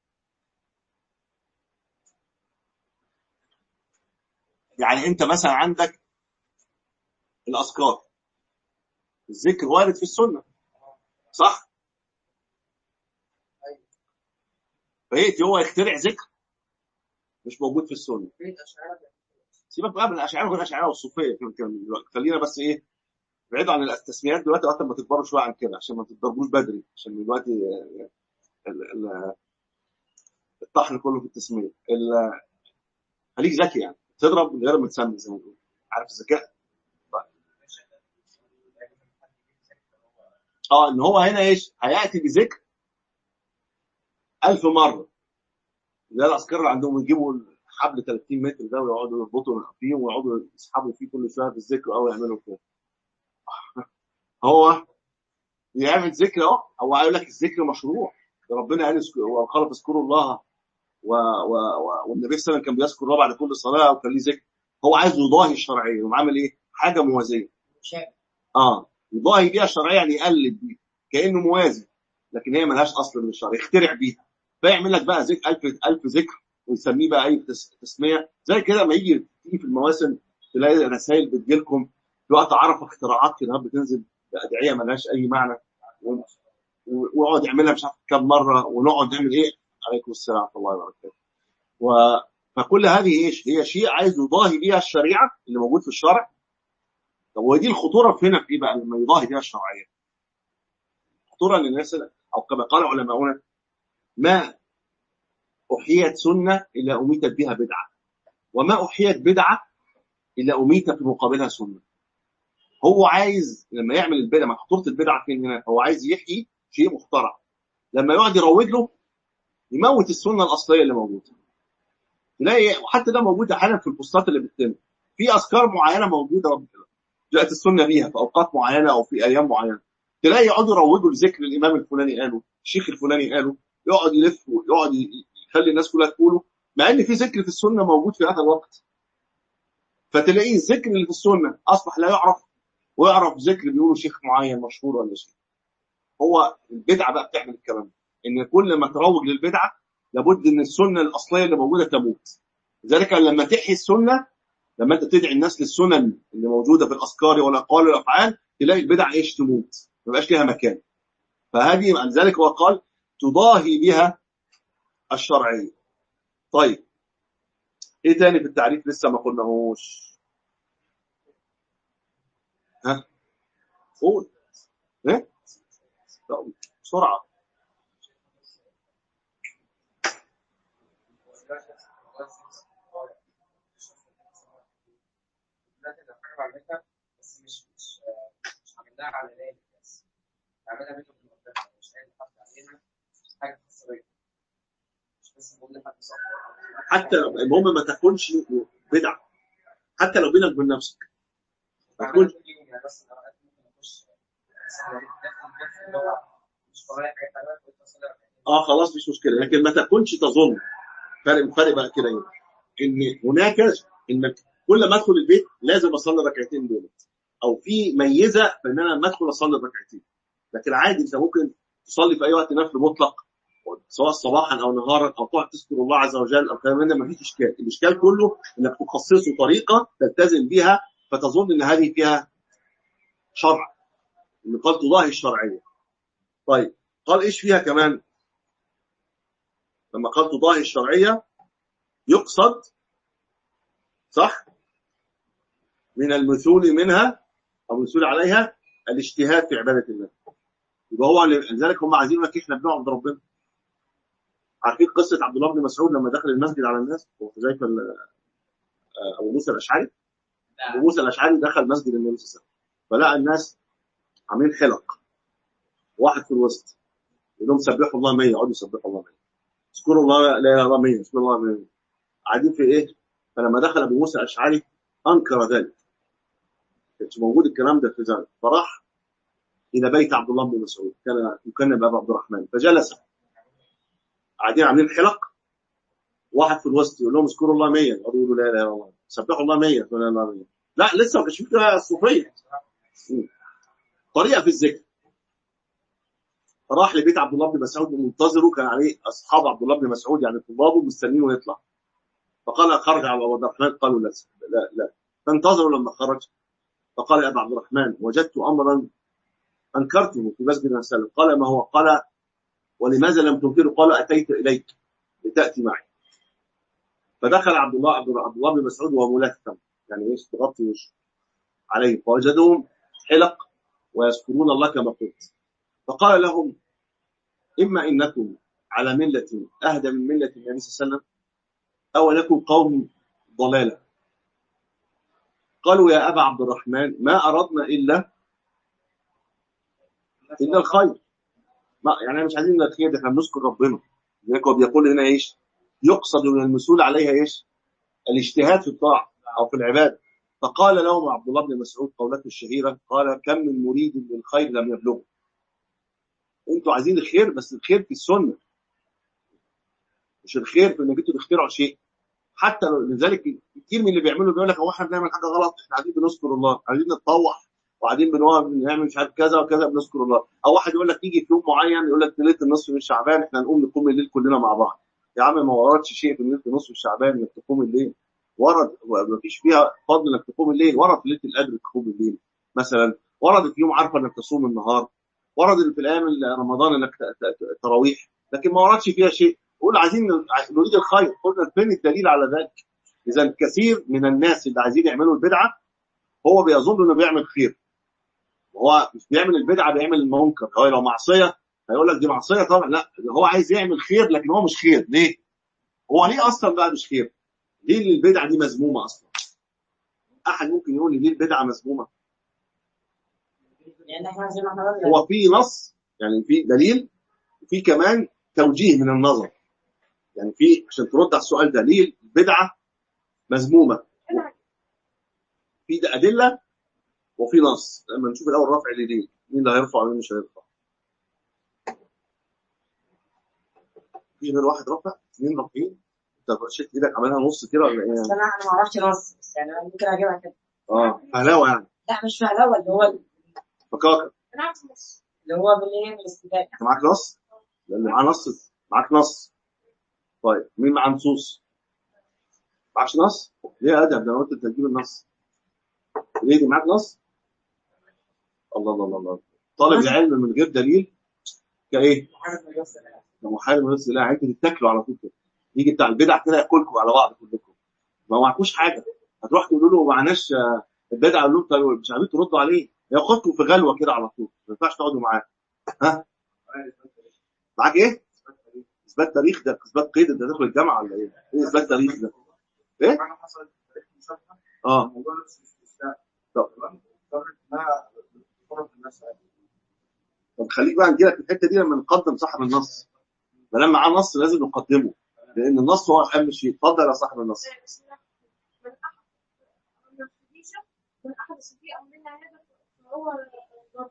يعني انت مثلا عندك الاذكار الذكر وارد في السنه صح أيوة. فيأتي هو يخترع ذكر مش موجود في السنه في الأشاعرة سيبك بقى من الاشاعره والاشاعره والصوفيه كمان كمان دلوقتي خلينا بس ايه بعيد عن التسميات دلوقتي وقت ما تكبروا شويه عن كده عشان ما تتضربوش بدري عشان دلوقتي آه، ال- ال- الطحن كله في التسميه ال- خليك ذكي يعني تضرب من غير ما تسمي زي ما بيقولوا عارف الذكاء اه ان هو هنا ايش هياتي بذكر ألف مره زي العسكر اللي عندهم يجيبوا حبل 30 متر ده ويقعدوا يربطوا فيه ويقعدوا يسحبوا فيه كل شويه في الذكر او يعملوا كده هو يعمل ذكر اهو او هيقول لك الذكر مشروع ده ربنا قال اذكر- وقال فاذكروا الله و... و... و... والنبي صلى الله عليه وسلم كان بيذكر الله بعد كل صلاه وكان ليه ذكر هو عايز يضاهي الشرعيه يقوم عامل ايه؟ حاجه موازيه شايف اه يضاهي بيها الشرعيه يعني يقلد بيها كانه موازي لكن هي ملهاش اصل من الشرع يخترع بيها فيعمل لك بقى ذكر ألف ألف ذكر ويسميه بقى اي تس- تسميه زي كده ما يجي تيجي في المواسم تلاقي رسائل بتجيلكم في وقت عرفه اختراعات كده بتنزل بادعيه ملهاش اي معنى و- و- ويقعد يعملها مش عارف كام مره ونقعد نعمل ايه عليكم السلام ورحمه الله وبركاته و... فكل هذه ايش هي شيء عايز يضاهي بيها الشريعه اللي موجود في الشرع طب ودي الخطوره في هنا في ايه بقى لما يضاهي بيها الشرعيه الخطوره ان الناس او كما قال علماؤنا ما احيت سنه الا اميتت بها بدعه وما احيت بدعه الا اميت في مقابلها سنه هو عايز لما يعمل البدعه ما خطوره البدعه فين هنا هو عايز يحيي شيء مخترع لما يقعد يروج له يموت السنه الاصليه اللي موجوده تلاقي وحتى ده موجود احيانا في البوستات اللي بتتم في اذكار معينه موجوده جاءت السنه بيها في اوقات معينه او في ايام معينه تلاقي يقعدوا يروجوا لذكر الامام الفلاني قاله الشيخ الفلاني قاله يقعد يلف ويقعد ي- يخلي الناس كلها تقوله مع ان في ذكر في السنه موجود في هذا الوقت فتلاقيه الذكر اللي في السنه اصبح لا يعرف ويعرف ذكر بيقوله شيخ معين مشهور ولا شيء هو البدعه بقى بتعمل الكلام ده ان كل ما تروج للبدعه لابد ان السنه الاصليه اللي موجوده تموت لذلك لما تحيي السنه لما انت تدعي الناس للسنن اللي موجوده في الاذكار والاقوال والافعال تلاقي البدع ايش تموت ما بقاش لها مكان فهذه عن ذلك هو قال تضاهي بها الشرعيه طيب ايه تاني في التعريف لسه ما قلناهوش ها قول ايه طب بسرعه دلوقتي لو حاجه بعملها بس مش مش مش عاملها على ليل بس بعملها بيني وبين ربنا مش قايل لحد عليها حاجه خاصه بيا مش بس بقول لحد صح حتى المهم ما تكونش بدعه حتى لو بينك وبين نفسك ما بعملها تكونش كل يوم يعني بس اوقات ممكن اخش مثلا داخل داخل اللي هو مش ورايا حاجه تعملها كنت اصلي ركعتين اه خلاص مش مشكله لكن ما تكونش تظن فرق فرق بقى كده يعني. ان هناك انك كل ما ادخل البيت لازم اصلي ركعتين دول او في ميزه في ان انا لما ادخل اصلي ركعتين لكن عادي انت ممكن تصلي في اي وقت نفل مطلق سواء صباحا او نهارا او تقعد تذكر الله عز وجل او كلام من ده ما فيش اشكال الاشكال كله انك تخصصه طريقه تلتزم بها فتظن ان هذه فيها شرع ان قال تضاهي الشرعيه طيب قال ايش فيها كمان لما قال تضاهي الشرعيه يقصد صح من المثول منها او المثول عليها الاجتهاد في عباده الله يبقى هو لذلك هم عايزين يقول لك احنا بنعبد ربنا عارفين قصه عبد الله بن مسعود لما دخل المسجد على الناس وحذيفه ال- آه، ابو موسى الاشعري ابو موسى الاشعري دخل مسجد النبي صلى الله عليه وسلم فلقى الناس عاملين حلق واحد في الوسط يقول لهم سبحوا الله 100 يقعدوا يسبحوا الله 100 اذكروا الله لا اله الا الله 100 اذكروا الله 100 قاعدين في ايه؟ فلما دخل ابو موسى الاشعري انكر ذلك كانش موجود الكلام ده في ذلك فراح الى بيت عبد الله بن مسعود كان يكنى بابا عبد الرحمن فجلس قاعدين عاملين حلق واحد في الوسط يقول لهم اذكروا الله 100 يقعدوا يقولوا لا اله الا الله سبحوا الله 100 يقولوا لا اله الا الله لا لسه ما كانش في كده الصوفيه طريقه في الذكر راح لبيت عبد الله بن مسعود منتظره كان عليه اصحاب عبد الله بن مسعود يعني طلابه مستنينه يطلع فقال خرج على عبد الرحمن قالوا لا لا لا فانتظروا لما خرج فقال يا ابا عبد الرحمن وجدت امرا انكرته في مسجد النبي صلى الله عليه وسلم قال ما هو قال ولماذا لم تنكره قال اتيت اليك لتاتي معي فدخل عبد الله عبد عبد الله بن مسعود وهو ملثم يعني ايش تغطي وشه عليه فوجدهم حلق ويذكرون الله كما قلت فقال لهم اما انكم على مله اهدى من مله النبي صلى الله عليه وسلم او انكم قوم ضلاله قالوا يا ابا عبد الرحمن ما اردنا الا الا الخير ما يعني مش عايزين الخير ده احنا بنذكر ربنا لذلك هو بيقول هنا ايش يقصد من المسؤول عليها ايش الاجتهاد في الطاعه او في العباده فقال لهم عبد الله بن مسعود قولته الشهيره قال كم من مريد للخير لم يبلغه انتوا عايزين الخير بس الخير في السنه مش الخير في انك انتوا تخترعوا شيء حتى لو لذلك كتير من اللي بيعملوا بيقول لك هو احنا بنعمل حاجه غلط احنا قاعدين بنذكر الله قاعدين نتطوح وقاعدين بنقعد بنعمل مش عارف كذا وكذا بنذكر الله او واحد يقول لك يجي في يوم معين يقول لك ليله النصف من شعبان احنا نقوم نقوم الليل كلنا مع بعض يا عم ما وردش شيء في ليله النصف من شعبان انك تقوم الليل ورد ما فيش فيها فضل انك تقوم الليل ورد في ليله القدر تقوم الليل مثلا ورد في يوم عارفه انك تصوم النهار ورد في الايام رمضان انك ت- ت- ت- تراويح لكن ما وردش فيها شيء قول عايزين نريد الخير قلنا فين الدليل على ذلك اذا كثير من الناس اللي عايزين يعملوا البدعه هو بيظن انه بيعمل خير هو مش بيعمل البدعه بيعمل المنكر هو لو معصيه هيقول لك دي معصيه طبعا لا هو عايز يعمل خير لكن هو مش خير ليه؟ هو ليه اصلا بقى مش خير؟ ليه اللي البدعه دي مذمومه اصلا؟ احد ممكن يقول لي ليه البدعه مذمومه؟ لان احنا زي ما احنا قلنا هو في نص يعني في دليل وفي كمان توجيه من النظر يعني في عشان ترد على السؤال ده ليه البدعه مذمومه؟ في ده ادله وفي نص لما نشوف الاول رفع اليدين مين اللي هيرفع ومين مش هيرفع في غير واحد رفع اثنين رافعين انت شلت ايدك عملها نص كده ولا بس ايه؟ انا انا ما اعرفش نص بس يعني انا ممكن اجيبها كده اه فهلاوه يعني لا مش فهلوه اللي هو فكاكه انا عارف نص اللي هو بالايه بالاستدلال انت معاك نص؟ اللي معاه نص معاك نص طيب مين معاه نصوص؟ معكش نص؟ ليه ادب ده انا قلت انت تجيب النص ليه دي معاك نص؟ الله الله الله الله طالب العلم من غير دليل كايه؟ كمحارب نفس الله عايز تتاكلوا على طول كده يجي بتاع البدع كده ياكلكم على بعض كلكم ما معكوش حاجه هتروح تقولوا له معناش آه، البدع يقول لهم طيب مش عارفين تردوا عليه ياخدكم في غلوه كده على طول ما ينفعش تقعدوا معاه ها معاك ايه؟ اثبات تاريخ ده اثبات قيد انت داخل الجامعه ولا ايه؟ ايه اثبات تاريخ ده؟ ايه؟ انا حصلت تاريخ مشابهه اه موضوع نفس الاستثناء طب تمام اضطرت انها تفرض الناس عليه طب خليك بقى نجيلك في الحته دي لما نقدم صاحب النص ما لما معاه نص لازم نقدمه لان النص هو اهم شيء اتفضل يا صاحب النص بسم الله من احد من الحديثة من احد في امرنا هذا فهو ضرب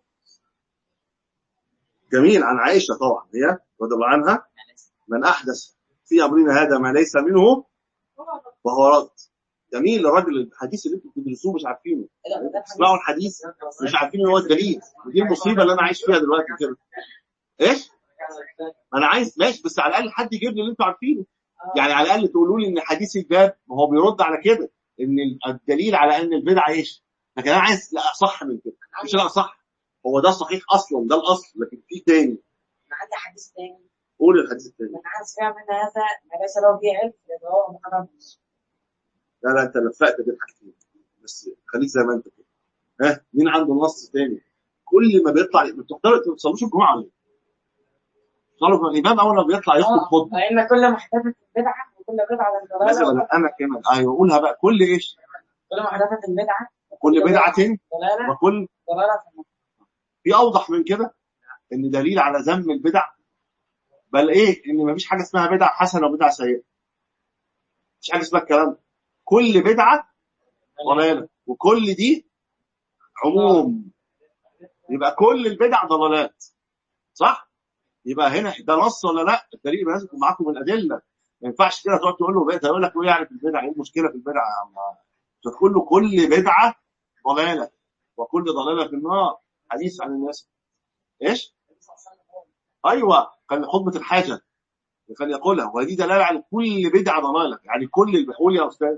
جميل عن عائشه طبعا هي رضي الله عنها من احدث في امرنا هذا ما ليس منه هو ضرب فهو رد جميل الراجل الحديث اللي انتم بتدرسوه مش عارفينه تسمعوا الحديث مش عارفين ان هو الدليل ودي المصيبه اللي انا عايش فيها دلوقتي كده ايش؟ ما انا عايز ماشي بس على الاقل حد يجيب لي اللي انتوا عارفينه يعني على الاقل تقولوا لي ان حديث الباب ما هو بيرد على كده ان الدليل على ان البدعه ايش؟ لكن انا عايز لا اصح من كده مش لا اصح هو ده صحيح اصلا ده الاصل لكن في تاني انا عندي حديث تاني قول الحديث التاني من عايز فيها من هذا ما ليس له فيه علم لان هو محرم لا لا انت لفقت بين حاجتين بس خليك زي ما انت كده ها مين عنده نص تاني كل ما بيطلع ما بتقدروا ما تصلوش الجمعه ولا ايه؟ تصلوا الامام اول ما بيطلع يخطب خطبه فان كل محدثه بدعه وكل بدعه لازم ضلاله انا كمان ايوه قولها بقى كل ايش؟ كل محدثه بدعه كل بدعه ضلاله وكل ضلاله في النار. في اوضح من كده ان دليل على ذم البدع بل ايه ان مفيش حاجه اسمها بدعه حسنه وبدعه سيئه مفيش حاجه اسمها الكلام ده كل بدعه ضلاله وكل دي عموم يبقى كل البدع ضلالات صح يبقى هنا ده نص ولا لا الدليل لازم يكون معاكم الادله ما ينفعش كده تقعد تقول له بقى يقول لك ايه يعني في البدع ايه المشكله في البدع يا عم تقول له كل بدعه ضلاله وكل ضلاله في النار حديث عن الناس ايش ايوه كان خطبه الحاجه كان يقولها وهذه دلاله على كل بدعه ضلاله يعني كل قول يا استاذ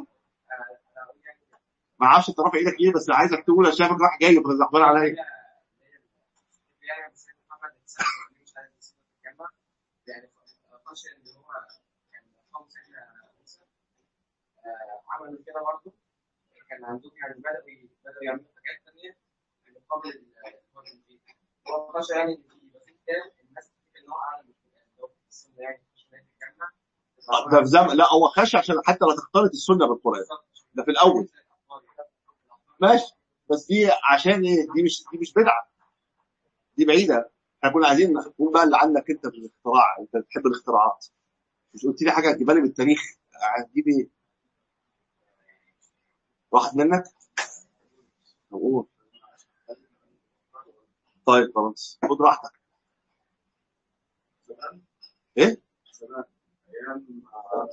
ما اعرفش انت رافع ايدك ليه بس عايزك تقول يا شايفك راح جاي غضبان عليا يعني سيد محمد الانسان اللي مش عايز يسيب الجامعه يعني نقاش ان هو يعني قوم سيدنا موسى آه، عملوا كده برضه كان عندهم يعني بدأوا بدأوا يعملوا حاجات ثانيه في مقابل المقابل الدين هو نقاش يعني ان في يبقى في كتاب الناس بتفتكر ان هو اعلى من القران اللي هو في السنه يعني مش في الجامعه ده في زمن لا هو خش عشان حتى لا تختلط السنه بالقران ده في الاول ماشي بس دي عشان ايه دي مش دي مش بدعه دي بعيده احنا كنا عايزين نقول بقى اللي عندك انت في الاختراع انت بتحب الاختراعات مش قلت لي حاجه هتجيبها لي بالتاريخ هتجيب ايه واحد منك طب قول طيب خلاص خد راحتك ايه زمان ايام آه،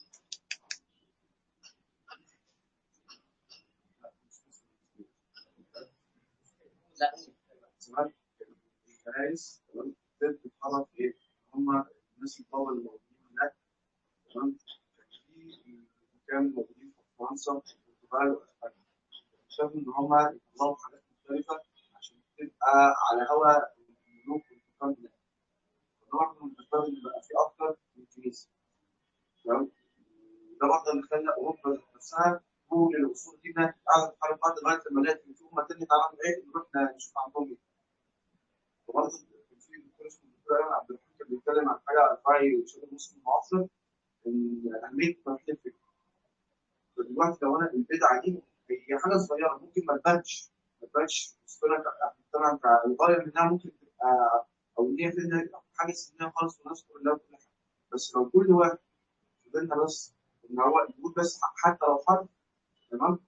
لا زمان الكنائس تمام كانت بتتحرك ايه؟ هم الناس الطاوله اللي موجودين هناك تمام كان في مكان موجودين في فرنسا والبرتغال واسبانيا شافوا ان هم يطلعوا حاجات مختلفه عشان تبقى على هوا الملوك والحكام هناك فده من الاسباب اللي بقى فيه اكتر من الكنيسه تمام ده برضه اللي خلى اوروبا نفسها كل الاصول دي انها تتعرض على بعض لغايه لما لقيت ان في امه تانية تعالى ايه نروح نشوف عندهم ايه وبرضه كان في دكتور اسمه الدكتور ايمن عبد الرحيم كان بيتكلم عن حاجه على الوعي والشباب المسلم المعاصر ان اهميه توحيد الفكر فدلوقتي لو انا البدعه دي هي حاجه صغيره ممكن ما تبانش ما تبانش بالنسبه لك طبعا الغايه منها ممكن تبقى او ان هي فيها حاجه سنيه خالص ونذكر الله وكل حاجه بس لو كل واحد فضلنا بس ان هو يقول بس حتى لو حرف تمام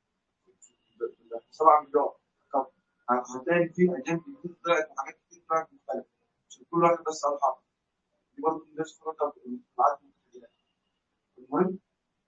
سبعة مليار طب هتلاقي في ايام كتير طلعت وحاجات كتير طلعت مختلفه عشان كل واحد بس قال حرف دي برضه الناس فرقه في المجتمعات المتخيله المهم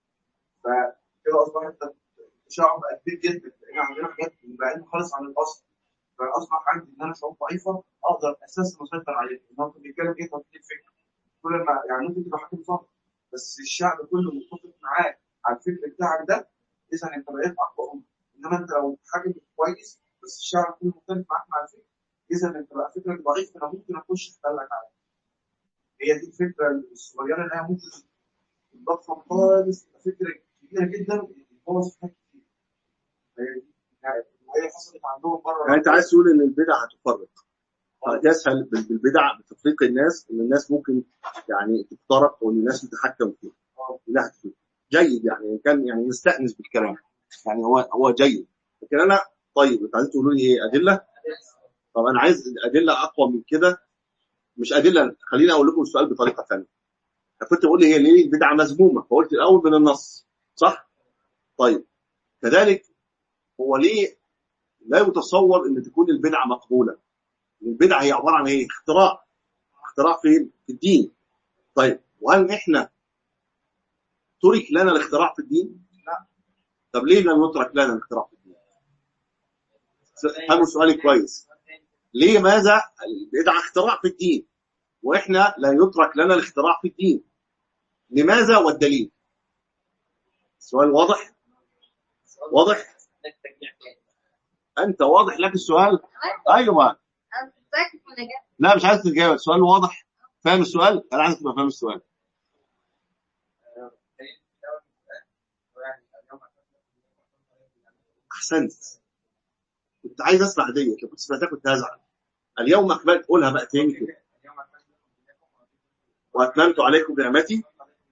فكده اصبحت التشعب بقى كبير جدا لان عندنا حاجات بعيده خالص عن الاصل فاصبح عندي ان انا شعوب ضعيفه اقدر اساسا اسيطر عليها ان هو كان بيتكلم ايه تطبيق الفكر كل ما يعني ممكن تبقى حاكم صح بس الشعب كله متفق معاك على الفكر بتاعك ده اذا انت بقيت اقوى امه انما انت لو حاكم كويس بس الشعب كله مختلف معاك مع الفكر اذا انت بقى فكرك ضعيف انا ممكن اخش احتلك عليه هي دي الفكره الصغيره اللي هي ممكن تضخم خالص تبقى فكره كبيره جدا تبوظ حاجات كتير هي دي يعني وهي حصلت عندهم بره يعني انت عايز تقول ان البدع هتفرق يسهل بال- بالبدع بتفريق الناس ان الناس ممكن يعني تفترق وان الناس تتحكم فيها لا هتفرق. جيد يعني كان يعني نستأنس بالكلام يعني هو هو جيد لكن انا طيب انت عايز تقولوا لي ايه ادله طب انا عايز ادله اقوى من كده مش ادله خليني اقول لكم السؤال بطريقه ثانيه كنت بقول لي هي ليه البدعه مذمومه فقلت الاول من النص صح طيب كذلك هو ليه لا يتصور ان تكون البدعه مقبوله البدعه هي عباره عن ايه اختراع اختراع في في الدين طيب وهل احنا ترك لنا الاختراع في الدين لا. طب ليه لم يترك لنا الاختراع في الدين س- فهموا سؤالي كويس ليه ماذا البدعه اختراع في الدين واحنا لا يترك لنا الاختراع في الدين لماذا والدليل السؤال واضح واضح انت واضح لك السؤال ايوه انا متاكد من الاجابه لا مش عايز تجاوب السؤال واضح فاهم السؤال انا عايز تبقى فاهم السؤال احسنت كنت عايز اسمع ديت لو كنت سمعتها كنت هزعل اليوم اكملت قولها بقى تاني كده واتممت عليكم نعمتي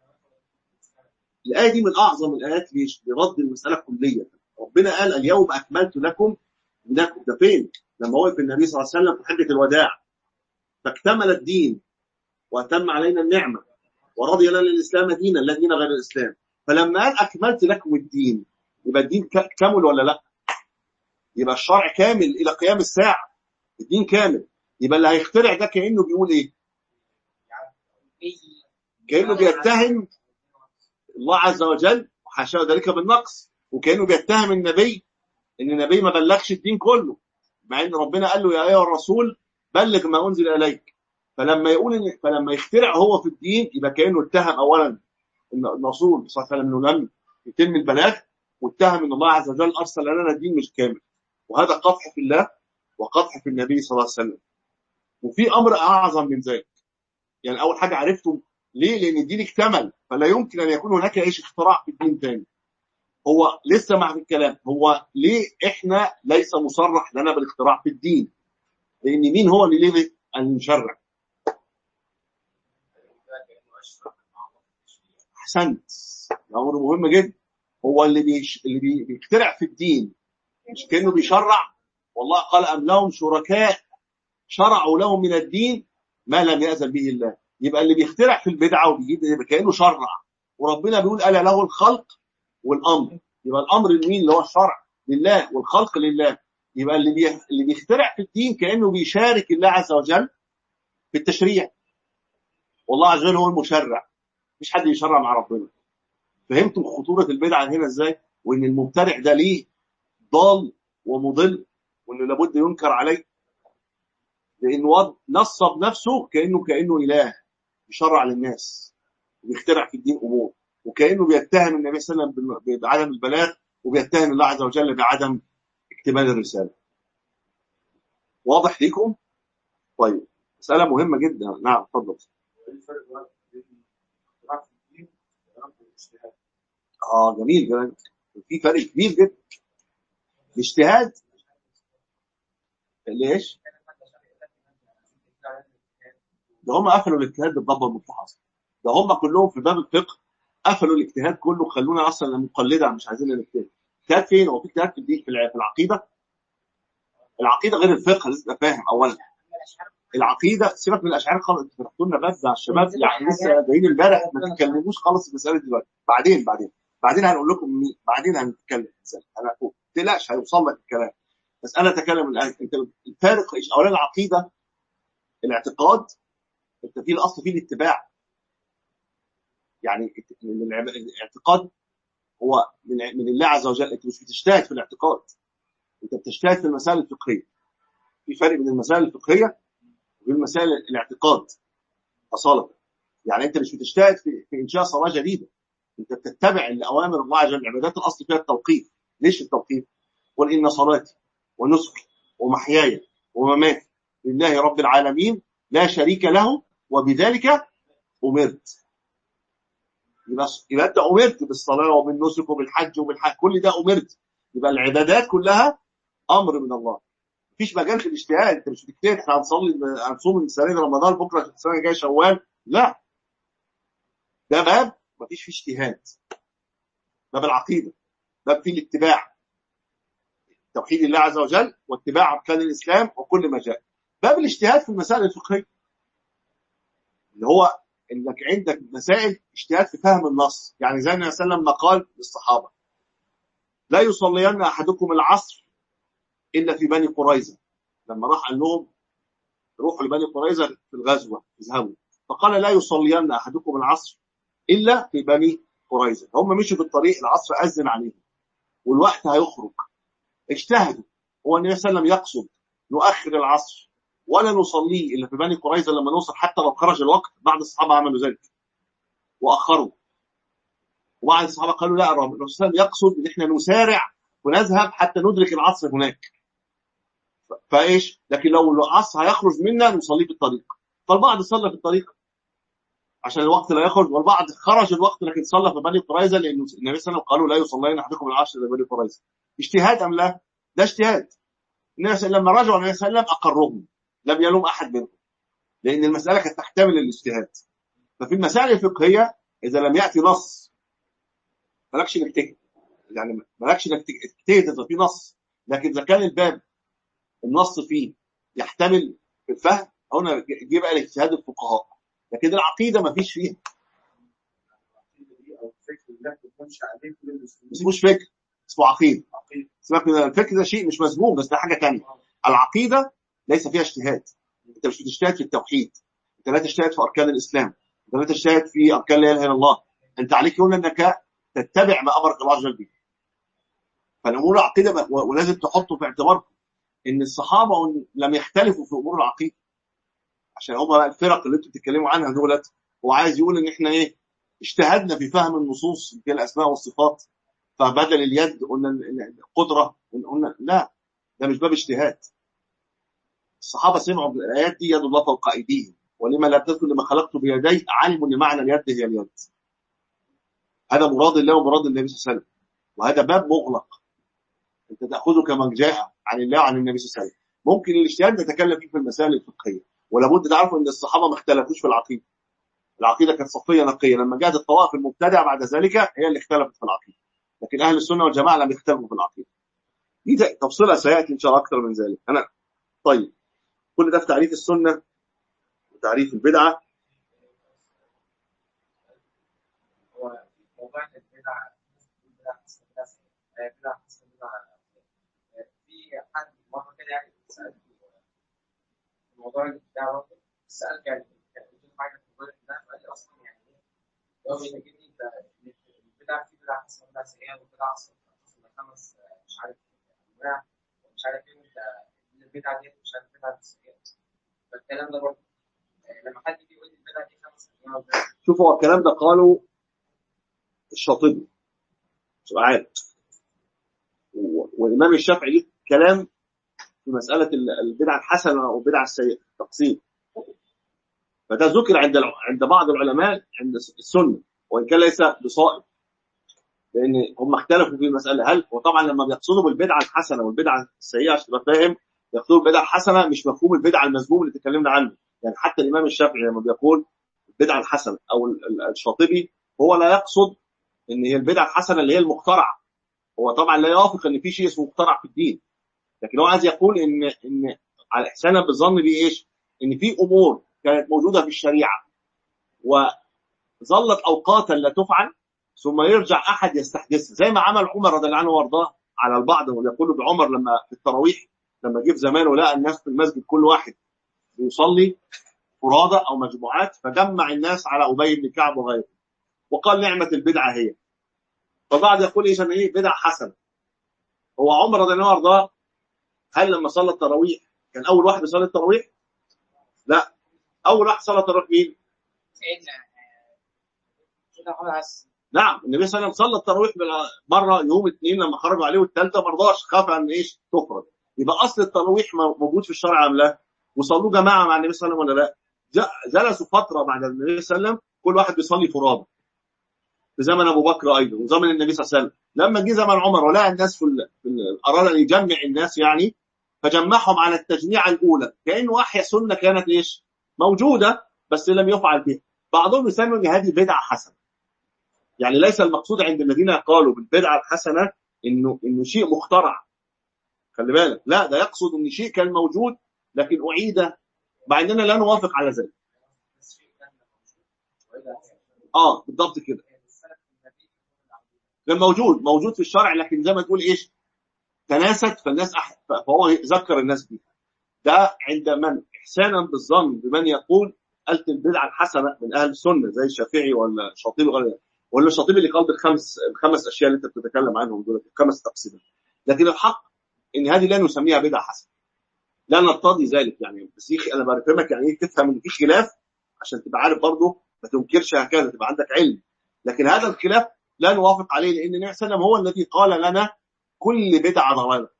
الايه دي من اعظم الايات ليش؟ لرد المساله كليا ربنا قال اليوم اكملت لكم دينكم ده فين؟ لما وقف النبي صلى الله عليه وسلم في حجه الوداع فاكتمل الدين واتم علينا النعمه ورضي لنا الاسلام دينا لا دين غير الاسلام فلما قال اكملت لكم الدين يبقى الدين ك- كامل ولا لا؟ يبقى الشرع كامل الى قيام الساعه الدين كامل يبقى اللي هيخترع ده كانه بيقول ايه؟ كانه بيتهم الله عز وجل وحاشاه ذلك بالنقص وكانه بيتهم النبي ان النبي ما بلغش الدين كله مع ان ربنا قال له يا ايها الرسول بلغ ما انزل اليك فلما يقول إن فلما يخترع هو في الدين يبقى كانه اتهم اولا ان الرسول صلى الله عليه وسلم انه لم يتم البلاغ واتهم ان الله عز وجل ارسل لنا الدين مش كامل وهذا قدح في الله وقدح في النبي صلى الله عليه وسلم وفي امر اعظم من ذلك يعني اول حاجه عرفتم ليه؟ لان الدين اكتمل فلا يمكن ان يكون هناك ايش اختراع في الدين تاني هو لسه مع في الكلام هو ليه احنا ليس مصرح لنا بالاختراع في الدين لان مين هو اللي ليه ان نشرع احسنت ده امر مهم جدا هو اللي بيش... اللي بي... بيخترع في الدين مش كانه بيشرع والله قال ام لهم شركاء شرعوا لهم من الدين ما لم يأذن به الله يبقى اللي بيخترع في البدعه وبيجيب يبقى كانه شرع وربنا بيقول الا له الخلق والامر يبقى الامر لمين اللي هو الشرع لله والخلق لله يبقى اللي بي... اللي بيخترع في الدين كانه بيشارك الله عز وجل في التشريع والله عز وجل هو المشرع مفيش حد يشرع مع ربنا فهمتم خطوره البدعه هنا ازاي وان المبتدع ده ليه ضال ومضل وانه لابد ينكر عليه لان وض- نصب نفسه كانه كانه اله يشرع للناس ويخترع في الدين امور وكانه بيتهم النبي صلى الله عليه وسلم بال- بعدم البلاغ وبيتهم الله عز وجل بعدم اكتمال الرساله واضح ليكم طيب مساله مهمه جدا نعم اتفضل ايه الفرق بقى بين الاختراع في الدين والاجتهاد؟ اه جميل جميل في فرق كبير جدا الاجتهاد ليش؟ ده هم قفلوا الاجتهاد بالضبط المفتوحه اصلا ده هم كلهم في باب الفقه قفلوا الاجتهاد كله خلونا اصلا مقلده مش عايزين نجتهد اجتهاد فين؟ هو في اجتهاد في الدين في الع- في العقيده العقيده غير الفقه لازم تبقى فاهم اولا العقيده سيبك من الاشعار خالص انتوا فتحتوا لنا باب ده على الشباب يعني لسه جايين امبارح ما تتكلموش خالص في المساله دلوقتي بعدين بعدين بعدين هنقول لكم مين بعدين هنتكلم في المساله انا ما تقلقش هيوصل لك الكلام بس انا اتكلم الان انت الفارق ايش اولا العقيده الاعتقاد انت في الاصل فيه الاتباع يعني من العب- الاعتقاد هو من من الله عز وجل انت مش بتجتهد في الاعتقاد انت بتجتهد في المسائل الفقهيه في فرق بين المسائل الفقهيه وبين مسائل الاعتقاد اصاله يعني انت مش بتجتهد في, في انشاء صلاه جديده انت بتتبع الاوامر الله عز وجل العبادات الاصل فيها التوقيف ليش التوقيف؟ قل ان صلاتي ونسكي ومحياي ومماتي لله رب العالمين لا شريك له وبذلك امرت يبقى يبقى انت امرت بالصلاه وبالنسك وبالحج وبالحج كل ده امرت يبقى العبادات كلها امر من الله مفيش مجال في الاجتهاد انت مش بتجتهد احنا هنصلي هنصوم السنه دي رمضان بكره السنه الجايه شوال لا ده باب مفيش فيه اجتهاد باب العقيده باب فيه الاتباع توحيد الله عز وجل واتباع اركان الاسلام وكل ما جاء باب الاجتهاد في المسائل الفقهيه اللي هو انك عندك مسائل اجتهاد في فهم النص يعني زي النبي صلى الله عليه وسلم ما قال للصحابه لا يصلين احدكم العصر الا في بني قريظه لما راح قال لهم روحوا لبني قريظه في الغزوه اذهبوا فقال لا يصلين احدكم العصر الا في بني قريظه هم مشوا في الطريق العصر اذن عليهم والوقت هيخرج اجتهدوا هو النبي صلى الله عليه وسلم يقصد نؤخر العصر ولا نصليه الا في بني قريظه لما نوصل حتى لو خرج الوقت بعض الصحابه عملوا ذلك واخروا وبعض الصحابه قالوا لا الرسول صلى الله عليه وسلم يقصد ان احنا نسارع ونذهب حتى ندرك العصر هناك ف- فايش لكن لو العصر هيخرج منا نصليه في الطريق فالبعض صلى في الطريق عشان الوقت لا يخرج والبعض خرج الوقت لكن صلى في بني قريظه لان النبي صلى الله عليه وسلم قالوا لا يصلين احدكم العصر الا بني قريظه اجتهاد ام لا؟ ده اجتهاد النبي صلى الله عليه وسلم لما رجعوا النبي صلى الله عليه وسلم اقرهم لم يلوم احد منهم لان المساله كانت تحتمل الاجتهاد ففي المسائل الفقهيه اذا لم ياتي نص مالكش انك تجتهد يعني مالكش انك تجتهد اذا في نص لكن اذا كان الباب النص فيه يحتمل الفهم هنا جه بقى الاجتهاد الفقهاء لكن العقيده ما فيش فيها العقيده دي او الفكر اللي احنا بنمشي عليه كل ما المسلمين اسموش فكر اسمه عقيده عقيده سيبك من الفكر ده شيء مش مذموم بس ده حاجه ثانيه العقيده ليس فيها اجتهاد انت مش بتجتهد في التوحيد انت لا تجتهد في اركان الاسلام انت لا تجتهد في اركان لا اله الا الله انت عليك هنا انك تتبع ما امرك الله عز وجل به فالامور العقيده ما- و- ولازم تحطه في اعتباركم ان الصحابه لم يختلفوا في امور العقيده عشان هم بقى الفرق اللي انتوا بتتكلموا عنها دولت هو عايز يقول ان احنا ايه اجتهدنا في فهم النصوص في الاسماء والصفات فبدل اليد قلنا ال- ال- القدره قلنا لا ده مش باب اجتهاد الصحابه سمعوا بالايات دي يد الله فوق ايديهم ولما لا تذكر لما خلقت بيدي علموا ان معنى اليد هي اليد هذا مراد الله ومراد النبي صلى الله عليه وسلم وهذا باب مغلق انت تاخذه كما جاء عن الله وعن النبي صلى الله عليه وسلم ممكن الاجتهاد نتكلم فيه في المسائل الفقهيه ولابد تعرفوا ان الصحابه ما اختلفوش في العقيده العقيده كانت صفيه نقيه لما جاءت الطوائف المبتدعه بعد ذلك هي اللي اختلفت في العقيده لكن اهل السنه والجماعه لم يختلفوا في العقيده دي ت- تفصيلها سياتي ان شاء الله اكثر من ذلك انا طيب كل ده في تعريف السنه وتعريف البدعه هو موضوع البدع بدع حسن بدع آه، بدع حسن بدع آه، في حد مره كده يعني سال في موضوع الابداع برضه سال يعني كان بيقول حاجه في موضوع الابداع هو بيتكلم انت البدع في بدع حسنه بدع سيئه وبدع اصلا خمس مش عارف انواع ومش عارف ايه وانت البدعه دي مش عارف البدعه دي سيئه فالكلام ده برضه آه، لما حد يجي يقول لي البدعه دي خمس انواع وبدع شوف هو الكلام ده قاله الشاطبي تبقى عارف و- والامام الشافعي ليه كلام في مساله ال- البدعه الحسنه والبدعه السيئه تقسيم فده ذكر عند الع- عند بعض العلماء عند السنه وان كان ليس بصائب لان هم اختلفوا في المساله هل وطبعا لما بيقصدوا بالبدعه الحسنه والبدعه السيئه عشان تبقى فاهم يقصدوا بالبدعه الحسنه مش مفهوم البدعه المذموم اللي اتكلمنا عنه يعني حتى الامام الشافعي لما بيقول البدعه الحسنه او ال- ال- الشاطبي هو لا يقصد ان هي البدعه الحسنه اللي هي المخترعه هو طبعا لا يوافق ان في شيء اسمه مخترع في الدين لكن هو عايز يقول ان ان على احسانا بالظن دي ايش؟ ان في امور كانت موجوده في الشريعه وظلت اوقاتا لا تفعل ثم يرجع احد يستحدثها زي ما عمل عمر رضي الله عنه وارضاه على البعض ويقول بعمر لما في التراويح لما جه في زمانه لقى الناس في المسجد كل واحد بيصلي فرادى او مجموعات فجمع الناس على ابي بن كعب وغيره وقال نعمه البدعه هي فبعض يقول اذا ايه بدعه حسنه هو عمر رضي الله عنه وارضاه هل لما صلى التراويح كان اول واحد يصلي التراويح؟ لا اول واحد صلى التراويح مين؟ سيدنا سيدنا محمد عليه السلام نعم النبي صلى الله عليه وسلم صلى التراويح بال- مره يوم اثنين لما خرجوا عليه والثالثه ما رضاش خاف ان ايش تفرض يبقى اصل التراويح م- موجود في الشرع ام لا؟ وصلوا جماعه مع النبي صلى الله عليه وسلم ولا لا؟ ج- جلسوا فتره بعد النبي صلى الله عليه وسلم كل واحد بيصلي فرادى في زمن ابو بكر ايضا وزمن النبي صلى الله عليه وسلم لما جه زمن عمر ولقى الناس في, ال... في ال... اراد ان يجمع الناس يعني فجمعهم على التجميعه الاولى كانه احيا سنه كانت ايش؟ موجوده بس لم يفعل بها بعضهم يسمي ان هذه بدعه حسنه يعني ليس المقصود عند الذين قالوا بالبدعه الحسنه انه انه شيء مخترع خلي بالك لا ده يقصد ان شيء كان موجود لكن اعيد مع اننا لا نوافق على ذلك بس شيء كان موجود والا اه بالضبط كده السلف النبي كان موجود موجود في الشرع لكن زي ما تقول ايش تناست فالناس أح... فهو ذكر الناس بيه ده عند من احسانا بالظن بمن يقول قالت البدعه الحسنه من اهل السنه زي الشافعي ولا الشاطبي وغيره ولا الشاطبي اللي قال بالخمس الخمس اشياء اللي انت بتتكلم عنهم دول الخمس تقسيمات لكن الحق ان هذه لا نسميها بدعه حسنه لا نرتضي ذلك يعني بس يخي انا بفهمك يعني ايه تفهم ان في خلاف عشان تبقى عارف برضه ما تنكرش هكذا تبقى عندك علم لكن هذا الخلاف لا نوافق عليه لان النبي صلى الله عليه وسلم هو الذي قال لنا كل بدعه ضلاله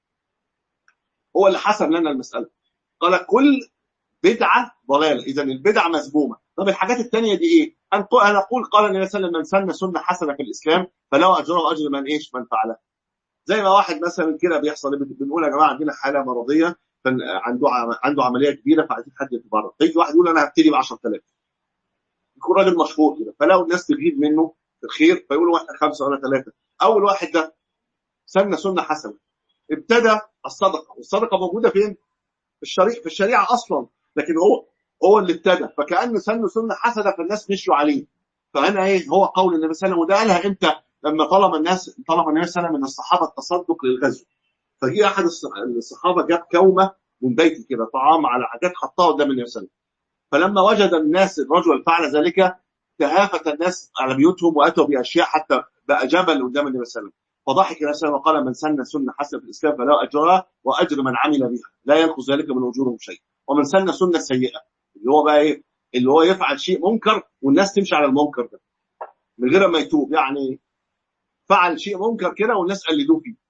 هو اللي حسب لنا المساله قال كل بدعه ضلاله اذا البدعه مذمومه طب الحاجات الثانيه دي ايه ان قو- أن نقول قال النبي صلى الله عليه وسلم من سن سنه حسنه في الاسلام فله اجره واجر من ايش من فعلها زي ما واحد مثلا كده بيحصل بنقول يا جماعه عندنا حاله مرضيه فن- عنده عم- عنده عمليه كبيره فعايزين حد يتبرع فيجي واحد يقول انا هبتدي ب 10000 يكون راجل مشهور كده فلو الناس تغيب منه الخير فيقولوا واحد خمسه ولا ثلاثه اول واحد ده سن سنه حسنه ابتدى الصدقه والصدقه موجوده فين؟ في الشريعه في الشريعه اصلا لكن هو هو اللي ابتدى فكانه سن سنه حسنه فالناس مشوا عليه فانا ايه هو قول النبي صلى الله عليه وسلم وده قالها امتى؟ لما طلب الناس طلب النبي صلى الله عليه وسلم من الصحابه التصدق للغزو فجي احد الص- الصحابه جاب كومه من بيته كده طعام على حاجات حطها قدام النبي صلى الله عليه وسلم فلما وجد الناس الرجل فعل ذلك تهافت الناس على بيوتهم واتوا باشياء حتى بقى جبل قدام النبي صلى الله عليه وسلم فضحك النبي صلى الله عليه وسلم وقال من سن سنه حسنه في الاسلام فله اجرها واجر من عمل بها لا ينقص ذلك من اجورهم شيء ومن سن سنه سيئه اللي هو بقى ايه اللي هو يفعل شيء منكر والناس تمشي على المنكر ده من غير ما يتوب يعني فعل شيء منكر كده والناس قلدوه فيه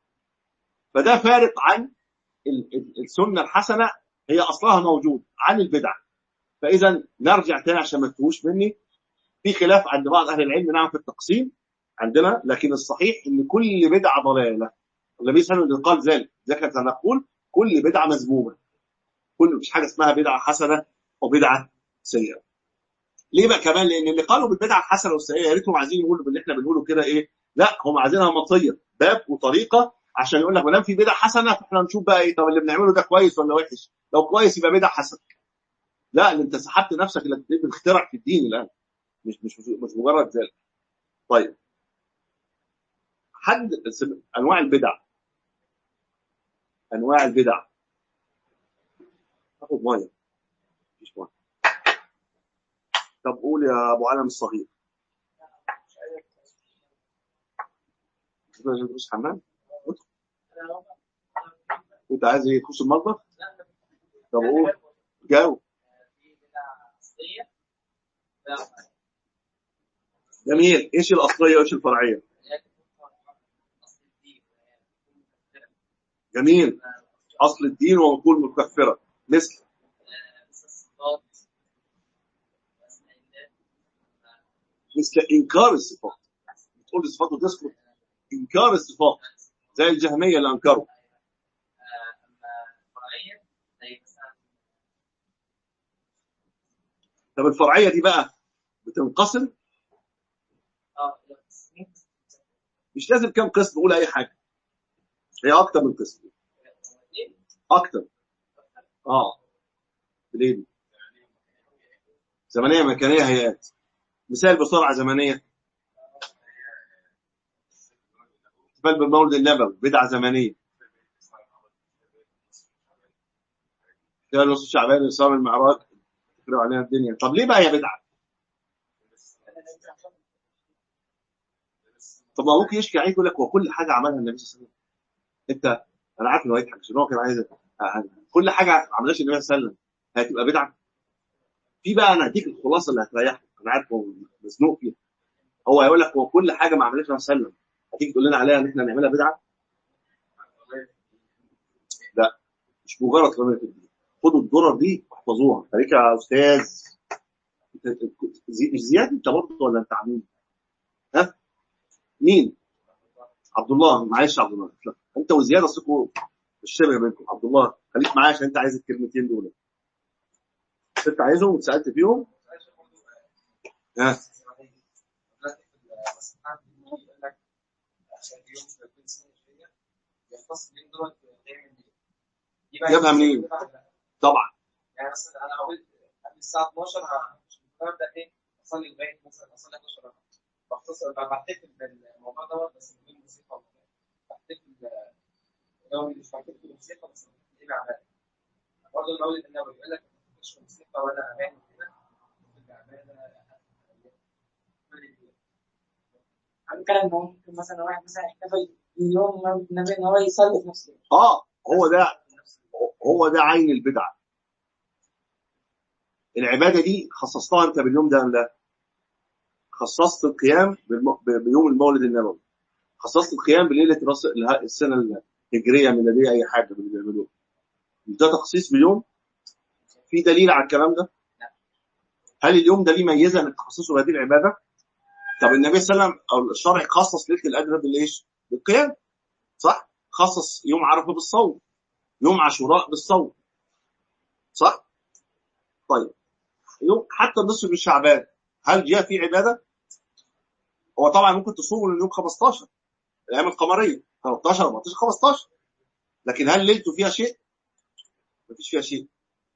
فده فارق عن ال- ال- السنه الحسنه هي اصلها موجود عن البدعه فاذا نرجع تاني عشان ما تتوهوش مني في خلاف عند بعض اهل العلم نعم في التقسيم عندنا لكن الصحيح ان كل بدعه ضلاله النبي صلى الله عليه وسلم قال ذلك ذكر نقول كل بدعه مذمومه كل مش حاجه اسمها بدعه حسنه وبدعه سيئه ليه بقى كمان لان اللي قالوا بالبدعه الحسنه والسيئه يا ريتهم عايزين يقولوا باللي احنا بنقوله كده ايه لا هم عايزينها مطيه باب وطريقه عشان يقول لك ما دام في بدعه حسنه فاحنا نشوف بقى ايه طب اللي بنعمله ده كويس ولا وحش لو كويس يبقى بدعه حسنه لا اللي انت سحبت نفسك انك بتخترع في الدين الان مش مش مش مجرد ذلك طيب حد انواع البدع انواع البدع تاخد ميه مفيش ميه طب قول يا ابو علم الصغير تدخل عشان تخش الحمام ادخل وانت عايز ايه تخش المطبخ طب قول جاوب في بدعة أصلية بدعة فرعية. جميل ايش الاصليه وايش الفرعيه هي تكون أصل الدين وهي تكون مكفرة. جميل اصل الدين ومقول مكفره مثل آه، مثل الصفات وأسماء الله مثل انكار الصفات بتقول الصفات وتسكت انكار الصفات زي الجهميه اللي انكروا آه، أما الفرعية زي مثلا طب الفرعيه دي بقى بتنقسم اه التصميم مش لازم كام قسم قول اي حاجه هي اكتر من قسم اكتر اه ليه زمنيه مكانيه هيئات مثال بسرعه زمنيه احتفال بالمولد النبوي بدعه زمنيه احتفال نصف شعبان اصرار المعراج تفرق علينا الدنيا طب ليه بقى هي بدعه طب ما ممكن يشكي عليك يقول لك هو كل حاجه عملها النبي صلى الله عليه وسلم انت انا عارف انه هيضحك عشان هو كان عايز آه، كل حاجه ما عملهاش النبي صلى الله عليه وسلم هتبقى بدعه في بقى انا هديك الخلاصه اللي هتريحك انا عارف هو مزنوق فيها هو هيقول لك هو كل حاجه ما عملهاش النبي صلى الله عليه وسلم هتيجي تقول لنا عليها ان احنا نعملها بدعه لا مش مجرد كلمه الدين خدوا الدرر دي واحفظوها خليك يا استاذ أنت- زي- مش زياد انت برضه ولا انت عمين ها مين عبد الله معلش يا عبد الله لا. انت وزياد اصلكم الشبه بينكم عبد الله خليك معايا عشان انت عايز الكلمتين دول انت عايزهم وسالت فيهم ها جابها منين؟ طبعا يعني مثلا انا قلت قبل الساعه 12 ه- مش ببدا ايه اصلي لغايه مثلا اصلي 11 ركعه بختصر ب- بحتفل بالموضوع دوت بس من غير موسيقى ولا حاجة. بحتفل لو مش بحتفل بالموسيقى بس بحتفل بعباده برضه المولد النبوي يقول لك ما تحتفلش بالموسيقى ولا اغاني وكده احتفل بعباده عن كلام إن هو ممكن مثلا واحد مثلا يحتفل بيوم مولد النبي ان هو يصلي في نفس اليوم اه هو ده هو ده عين البدعه العباده دي خصصتها انت باليوم ده ام لا؟ خصصت القيام بالم... ب- بيوم المولد النبوي خصصت القيام بليله راس اله- السنه الهجريه ميلاديه اي حاجه من اللي بيعملوه مش ده تخصيص بيوم في دليل على الكلام ده هل اليوم ده ليه ميزه انك تخصصه بهذه العباده طب النبي صلى الله عليه وسلم او الشرع خصص ليله القدر بالايش بالقيام صح خصص يوم عرفه بالصوم يوم عاشوراء بالصوم صح طيب يوم حتى النصف من شعبان هل جاء فيه عباده هو طبعا ممكن تصوم من يوم 15 الايام القمريه 13 14 15 لكن هل ليلته فيها شيء مفيش فيها شيء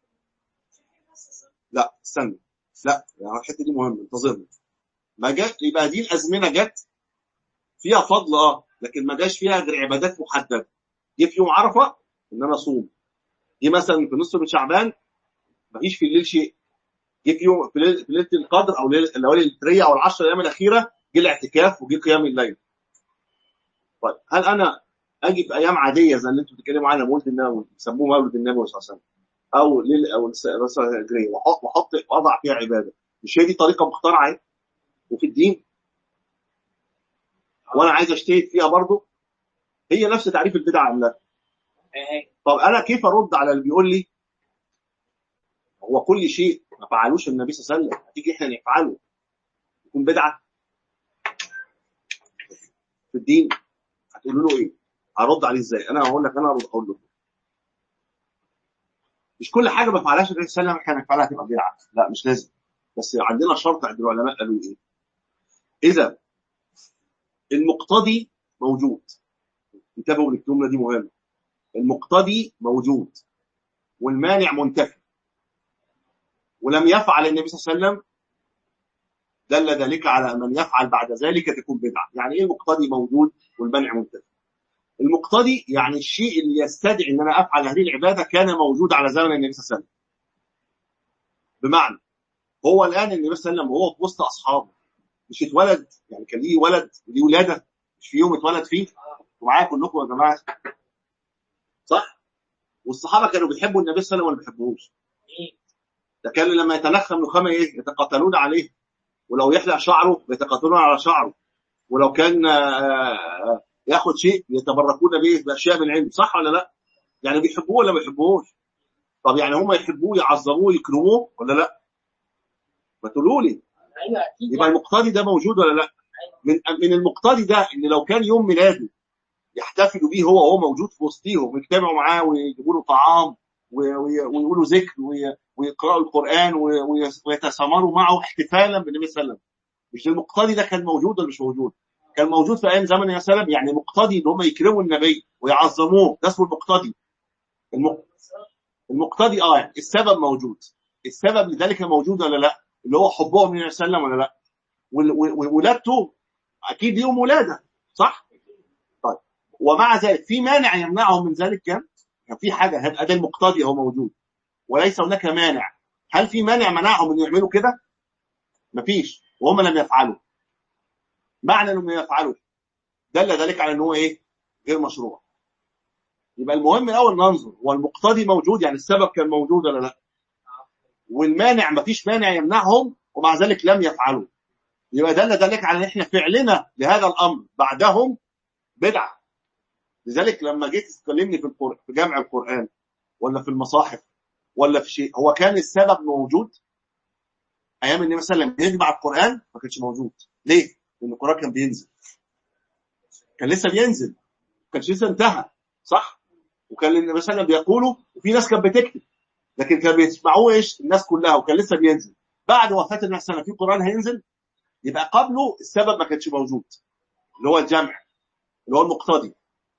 لا استنى لا يعني الحته دي مهمه انتظرني ما جت يبقى دي الازمنه جت فيها فضل اه لكن ما جاش فيها غير عبادات محدده جه في يوم عرفه ان انا اصوم جه مثلا في نص من شعبان ما فيش في الليل شيء جه في يوم في ليله في ليلة القدر او ليلة- الليالي الوتريه او العشر الايام الاخيره جه الاعتكاف وجه قيام الليل طيب هل انا اجي في ايام عاديه زي اللي انتم بتتكلموا عنها مولد النبوي بيسموه مولد النبوي صلى الله عليه وسلم او ليل او الرسول الهجريه واحط واحط واضع فيها عباده مش هي دي طريقه مخترعه اهي وفي الدين وانا عايز اجتهد فيها برضه هي نفس تعريف البدعه ام لا إيه، طب انا كيف ارد على اللي بيقول لي هو كل شيء ما فعلوش النبي صلى الله عليه وسلم هتيجي احنا نفعله يكون بدعه في الدين هتقولوا له ايه؟ هرد عليه ازاي؟ انا هقول لك انا هرد اقول له مش كل حاجه ما فعلهاش النبي صلى الله عليه وسلم احنا نفعلها تبقى بدعه لا مش لازم بس عندنا شرط عند العلماء قالوا ايه؟ اذا المقتضي موجود انتبهوا للجمله دي مهمه المقتضي موجود والمانع منتفي ولم يفعل النبي صلى الله عليه وسلم دل ذلك على من يفعل بعد ذلك تكون بدعه يعني ايه المقتضي موجود والمانع منتفي المقتضي يعني الشيء اللي يستدعي ان انا افعل هذه العباده كان موجود على زمن النبي صلى الله عليه وسلم بمعنى هو الان النبي صلى الله عليه وسلم وهو في وسط اصحابه مش اتولد يعني كان ليه ولد ليه ولاده مش في يوم اتولد فيه ومعايا كلكم يا جماعه صح والصحابه كانوا بيحبوا النبي صلى الله عليه وسلم ولا ما بيحبوهوش ده كان لما يتنخم نخامه ايه يتقاتلون عليه ولو يحلق شعره يتقاتلون على شعره ولو كان آه، ياخد شيء يتبركون به باشياء من العلم صح ولا لا يعني بيحبوه ولا ما بيحبوهوش طب يعني هم يحبوه يعظموه يكرموه ولا لا ما تقولوا لي ايوه اكيد يبقى المقتضي ده موجود ولا لا من من المقتضي ده ان لو كان يوم ميلاده يحتفلوا بيه هو وهو موجود في وسطهم ويجتمعوا معاه ويجيبوا له طعام و- وي- ويقولوا ذكر وي- ويقرأوا القرآن وي- وي- ويتسامروا معه احتفالا بالنبي صلى الله عليه وسلم مش المقتضي ده كان موجود ولا مش موجود كان موجود في ايام زمن النبي صلى الله عليه وسلم يعني مقتضي ان هم يكرموا النبي ويعظموه ده اسمه المقتضي الم- المقتضي اه يعني السبب موجود السبب لذلك موجود ولا لا اللي هو حبهم للنبي صلى الله عليه وسلم ولا لا وال- و- وولادته اكيد ليهم ولاده صح طيب ومع ذلك في مانع يمنعهم من ذلك كان يعني في حاجه هيبقى ده المقتضي هو موجود وليس هناك مانع هل في مانع منعهم ان يعملوا كده مفيش وهم لم يفعلوا معنى انهم لم يفعلوا دل ذلك على ان هو ايه غير مشروع يبقى المهم الاول ننظر هو المقتضي موجود يعني السبب كان موجود ولا لا والمانع مفيش مانع يمنعهم ومع ذلك لم يفعلوا يبقى دل ذلك على ان احنا فعلنا لهذا الامر بعدهم بدعه لذلك لما جيت تكلمني في القرآن في جمع القران ولا في المصاحف ولا في شيء هو كان السبب موجود ايام النبي صلى الله عليه وسلم يجمع القران ما كانش موجود ليه؟ لان القران كان بينزل كان لسه بينزل ما كانش لسه انتهى صح؟ وكان النبي صلى الله عليه وسلم بيقوله وفي ناس كانت بتكتب لكن كانوا بيسمعوه ايش؟ الناس كلها وكان لسه بينزل بعد وفاه النبي صلى الله عليه وسلم في قران هينزل يبقى قبله السبب ما كانش موجود اللي هو الجمع اللي هو المقتضي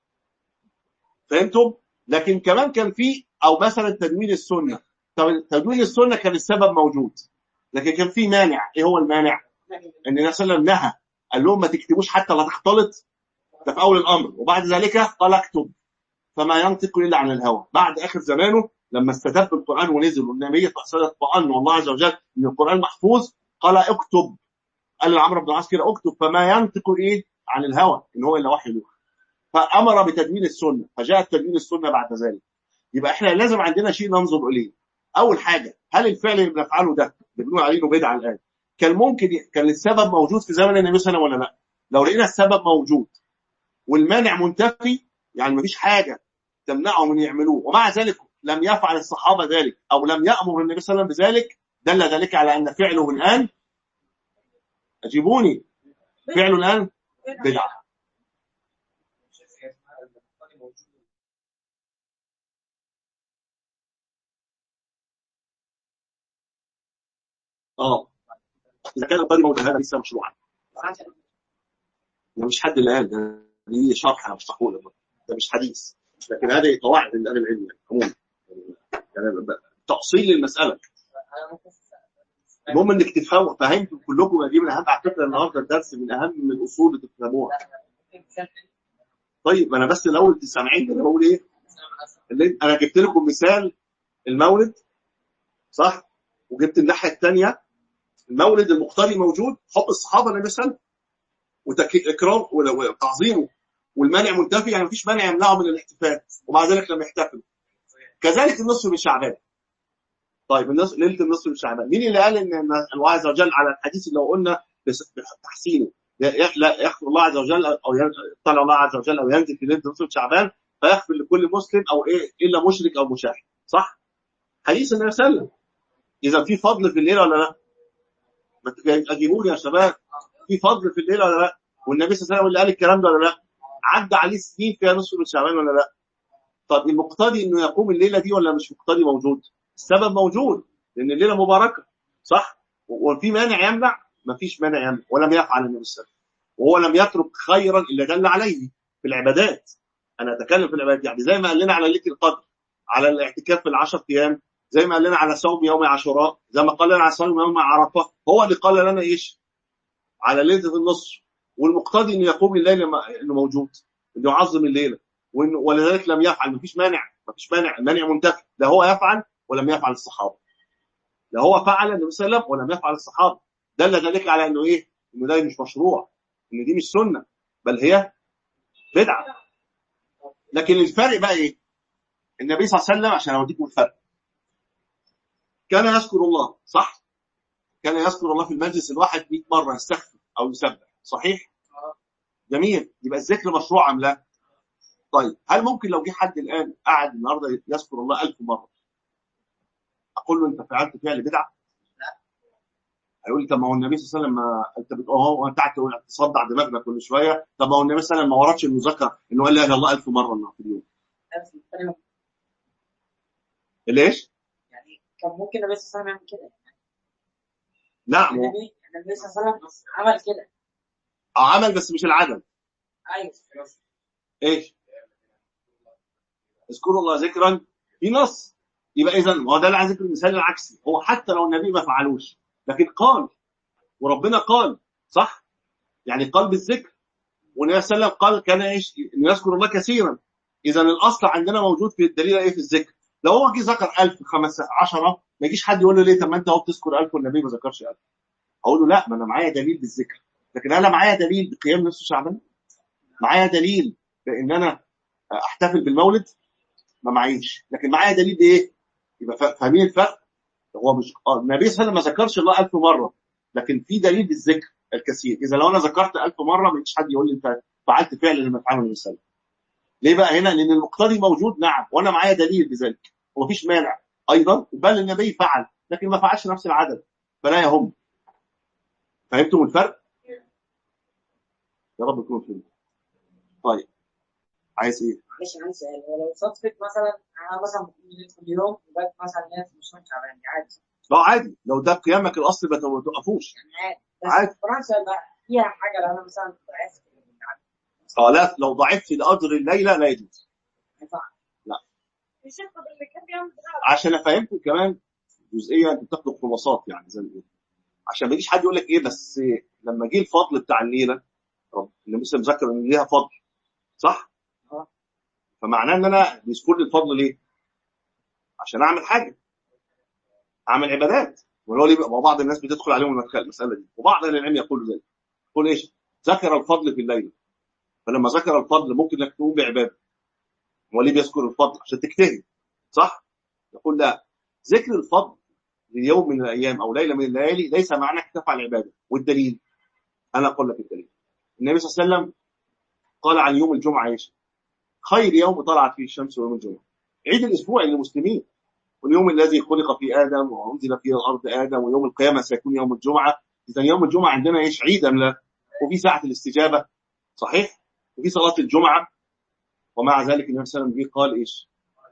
فهمتم؟ لكن كمان كان في او مثلا تدوين السنه طب تدوين السنه كان السبب موجود لكن كان في مانع ايه هو المانع؟ ان النبي صلى الله عليه وسلم نهى قال لهم ما تكتبوش حتى لا تختلط ده في اول الامر وبعد ذلك قال اكتب فما ينطق الا عن الهوى بعد اخر زمانه لما استتب القران ونزل والنبي صلى الله عليه وسلم اطمأن والله عز وجل ان القران محفوظ قال اكتب قال لعمرو بن العاص كده اكتب فما ينطق ايه عن الهوى ان هو الا وحي يوحى فامر بتدوين السنه فجاءت تدوين السنه بعد ذلك يبقى احنا لازم عندنا شيء ننظر اليه اول حاجه هل الفعل اللي بنفعله ده اللي بنقول عليه انه بدعه الان كان ممكن كان السبب موجود في زمن النبي صلى الله عليه وسلم ولا لا لو لقينا السبب موجود والمانع منتفي يعني مفيش حاجه تمنعهم من يعملوه ومع ذلك لم يفعل الصحابه ذلك او لم يامر النبي صلى الله عليه وسلم بذلك دل ذلك على ان فعله الان اجيبوني فعله الان بدعه شايف هي اسمها المقتضي موجود اه اذا كان القاضي موجود هذا ليس مشروعا ده مش حد اللي قال ده دي شرح انا بشرحه لك ده مش حديث لكن هذه قواعد من اهل العلم يعني عموما يعني تأصيل للمساله انا ممكن المهم انك تفهموا فهمتوا كلكم دي من اهم على فكره النهارده الدرس من اهم الاصول اللي تفهموها طيب انا بس الاول سامعين انا بقول ايه اللي انا جبت لكم مثال المولد صح وجبت الناحيه الثانيه المولد المقتضي موجود حب الصحابه للنبي صلى الله عليه وسلم واكرام وتعظيمه والمانع منتفي يعني مفيش مانع يمنعه من الاحتفال ومع ذلك لم يحتفلوا كذلك النصف من شعبان طيب النصف ليله النصف من شعبان مين اللي قال ان الله عز وجل على الحديث اللي لو قلنا بس- بتحسينه ي- لا يغفر الله عز وجل او يطلع الله عز وجل او ينزل في ليله نصف من شعبان فيغفر لكل مسلم او ايه الا مشرك او مشاهد صح؟ حديث النبي صلى الله عليه وسلم اذا في فضل في الليله ولا لا؟ ما ت- اجيبوني يا شباب في فضل في الليله ولا لا؟ والنبي صلى الله عليه وسلم اللي قال الكلام ده ولا لا؟ عدى عليه سنين فيها نصف من شعبان ولا لا؟ طب المقتضي انه يقوم الليله دي ولا مش مقتضي موجود؟ السبب موجود لان الليله مباركه صح؟ وفي مانع يمنع؟ ما فيش مانع يمنع ولم يفعل النبي صلى الله عليه وسلم وهو لم يترك خيرا الا دل عليه في العبادات انا اتكلم في العبادات يعني زي ما قال لنا على ليله القدر على الاعتكاف في العشر ايام زي ما قال لنا على صوم يوم عاشوراء زي ما قال لنا على صوم يوم عرفه هو اللي قال لنا ايش؟ على ليله النصر والمقتضي انه يقوم الليل ما- انه موجود انه يعظم الليله وإنه ولذلك لم يفعل مفيش مانع مفيش مانع المانع منتفي لا هو يفعل ولم يفعل الصحابه لا هو فعل النبي صلى الله عليه وسلم ولم يفعل الصحابه دل ذلك على انه ايه؟ انه ده مش مشروع ان دي مش سنه بل هي بدعه لكن الفرق بقى ايه النبي صلى الله عليه وسلم عشان اوديكم الفرق كان يذكر الله صح كان يذكر الله في المجلس الواحد 100 مره يستغفر او يسبح صحيح جميل يبقى الذكر مشروع ام لا طيب هل ممكن لو جه حد الان قعد النهارده يذكر الله ألف مره اقول له انت فعلت فعل بدعه هيقول لي طب ما هو النبي صلى الله عليه وسلم ما انت بتقول اهو انت قاعد تقول- تصدع دماغنا كل شويه طب ما هو النبي صلى الله عليه وسلم ما وردش انه ذكر انه قال لا اله الا الله 1000 مره النهارده في اليوم نفس الكلام. ليش؟ يعني كان ممكن النبي صلى الله عليه وسلم يعمل كده لا ما هو النبي النبي صلى الله عليه وسلم عمل كده عمل بس مش العدد ايوه ايش؟ اذكروا الله ذكرا في نص يبقى اذا هو ده اللي عايز ذكر المثال العكسي هو حتى لو النبي ما فعلوش لكن قال وربنا قال صح؟ يعني قال بالذكر والنبي صلى الله عليه وسلم قال كان ايش؟ انه يذكر الله كثيرا اذا الاصل عندنا موجود في الدليل ايه في الذكر لو هو جه ذكر 1000 5 10 ما يجيش حد يقول له ليه طب ما انت اهو بتذكر 1000 والنبي ما ذكرش 1000 اقول له لا ما انا معايا دليل بالذكر لكن انا معايا دليل بقيام نصف شعبان معايا دليل بان انا احتفل بالمولد ما معيش لكن معايا دليل بايه يبقى فا- فاهمين الفرق هو مش آه، النبي صلى الله عليه وسلم ما ذكرش الله ألف مره لكن في دليل بالذكر الكثير اذا لو انا ذكرت ألف مره ما يجيش حد يقول لي انت فعلت فعل لما فعله النبي صلى الله عليه وسلم ليه بقى هنا لان المقتضي موجود نعم وانا معايا دليل بذلك ومفيش مانع ايضا بل النبي فعل لكن ما فعلش نفس العدد فلا يهم فهمتم الفرق يا رب تكونوا فهمتوا طيب عايز ايه معلش عندي سؤال هو لو صدفت مثلا انا مثلا بقوم كل يوم وبقيت مثلا ناس مش مش تعبان عادي لا عادي لو ده قيامك الاصلي ما توقفوش يعني عادي بس عادي. القرآن سؤال بقى فيها حاجه لو انا مثلا ضعفت يعني اه لا لو ضعفت لقدر الليله لا يجوز ما ينفعش الشيخ اللي كان بيعمل دعاء عشان افهمكم كمان جزئيه انتوا بتاخدوا خلاصات يعني زي ما بيقولوا عشان ما يجيش حد يقول لك ايه بس لما جه الفضل بتاع الليله رب النبي صلى الله عليه وسلم ذكر ان ليها فضل صح؟ اه. فمعناه ان انا بيذكر لي الفضل ليه؟ عشان اعمل حاجه اعمل عبادات ولو ليه بقى بعض الناس بتدخل عليهم المدخل- المساله دي وبعض اهل العلم يقول ذلك يقول ايش؟ ذكر الفضل في الليل فلما ذكر الفضل ممكن انك تقوم بعباده هو ليه بيذكر الفضل عشان تجتهد صح؟ يقول لا ذكر الفضل ليوم من الايام او ليله من الليالي ليس معنى انك تفعل عباده والدليل انا اقول لك الدليل النبي صلى الله عليه وسلم قال عن يوم الجمعه ايش؟ خير يوم طلعت فيه الشمس يوم الجمعه عيد الاسبوع للمسلمين واليوم الذي خلق فيه ادم وانزل فيه الارض ادم ويوم القيامه سيكون يوم الجمعه اذا يوم الجمعه عندنا ايش عيد ام لا؟ وفي ساعه الاستجابه صحيح؟ وفي صلاه الجمعه ومع ذلك النبي صلى الله عليه وسلم جه قال ايش؟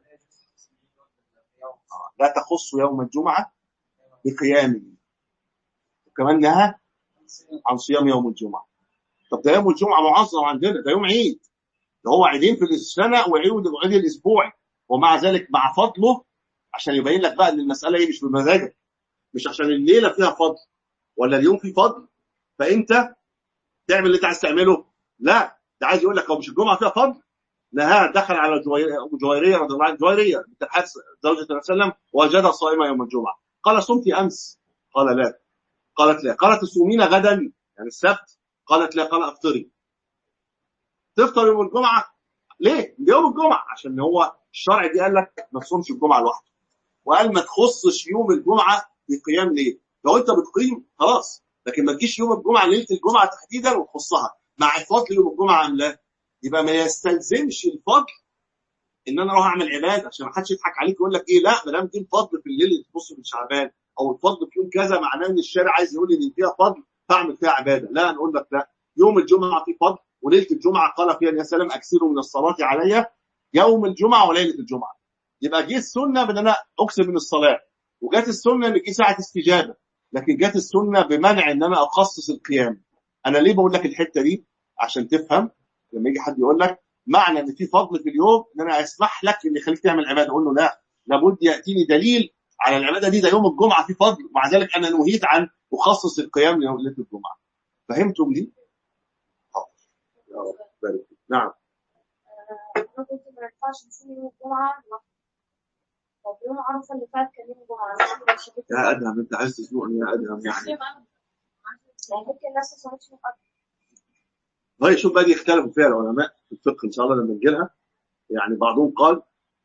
لا تخص يوم الجمعه بقيامه وكمان نهى عن صيام يوم الجمعه طب ده يوم الجمعه معظم عندنا ده يوم عيد ده هو عيدين في السنه وعيد وعيد الاسبوع ومع ذلك مع فضله عشان يبين لك بقى ان المساله ايه مش بمزاجك مش عشان الليله فيها فضل ولا اليوم فيه فضل فانت تعمل اللي انت عايز تعمله لا ده عايز يقول لك هو مش الجمعه فيها فضل نهى دخل على جوير- ابو جويريه رضي الله عنها جويريه بنت الحارث زوجة النبي صلى الله عليه وسلم وجدها صائمه يوم الجمعه قال صمت امس قال لا قالت لا قالت تصومين غدا يعني السبت قالت لا قال افطري تفطر يوم الجمعه ليه؟ يوم الجمعه عشان هو الشرع دي قال لك ما تصومش الجمعه لوحده وقال ما تخصش يوم الجمعه بقيام ليل لو انت بتقيم خلاص لكن ما تجيش يوم الجمعه ليله الجمعه تحديدا وتخصها مع فضل يوم الجمعه ام لا يبقى ما يستلزمش الفضل ان انا اروح اعمل عباده عشان ما حدش يضحك عليك يقول لك ايه لا ما دام دي الفضل في الليل اللي تبص في شعبان او الفضل في يوم كذا معناه ان الشارع عايز يقول لي ان فيها فضل فاعمل فيها عباده لا نقول لك لا يوم الجمعه في فضل وليله الجمعه قال فيها النبي صلى الله عليه وسلم اكثروا من الصلاه علي يوم الجمعه وليله الجمعه يبقى جه السنه بان انا اكثر من الصلاه وجت السنه ان جه ساعه استجابه لكن جت السنه بمنع ان انا اخصص القيام انا ليه بقول لك الحته دي عشان تفهم لما يجي حد يقول لك معنى ان في فضل في اليوم ان انا اسمح لك ان يخليك تعمل عباده اقول له لا لابد ياتيني دليل على العباده دي ده يوم الجمعه في فضل ومع ذلك انا نهيت عن اخصص القيام ليله الجمعه فهمتم دي؟ حاضر. يا رب بارك فيك. نعم انا قلت ما ينفعش نصوم يوم الجمعه لوحده. طب يوم عرفه اللي فات كان يوم الجمعه أنا مش شايفة. يا ادهم انت عايز تزنقني يا ادهم يعني يعني ممكن الناس ما صامتش من قبل وهي شوف بقى دي اختلفوا فيها العلماء في الفقه ان شاء الله لما نجي لها يعني بعضهم قال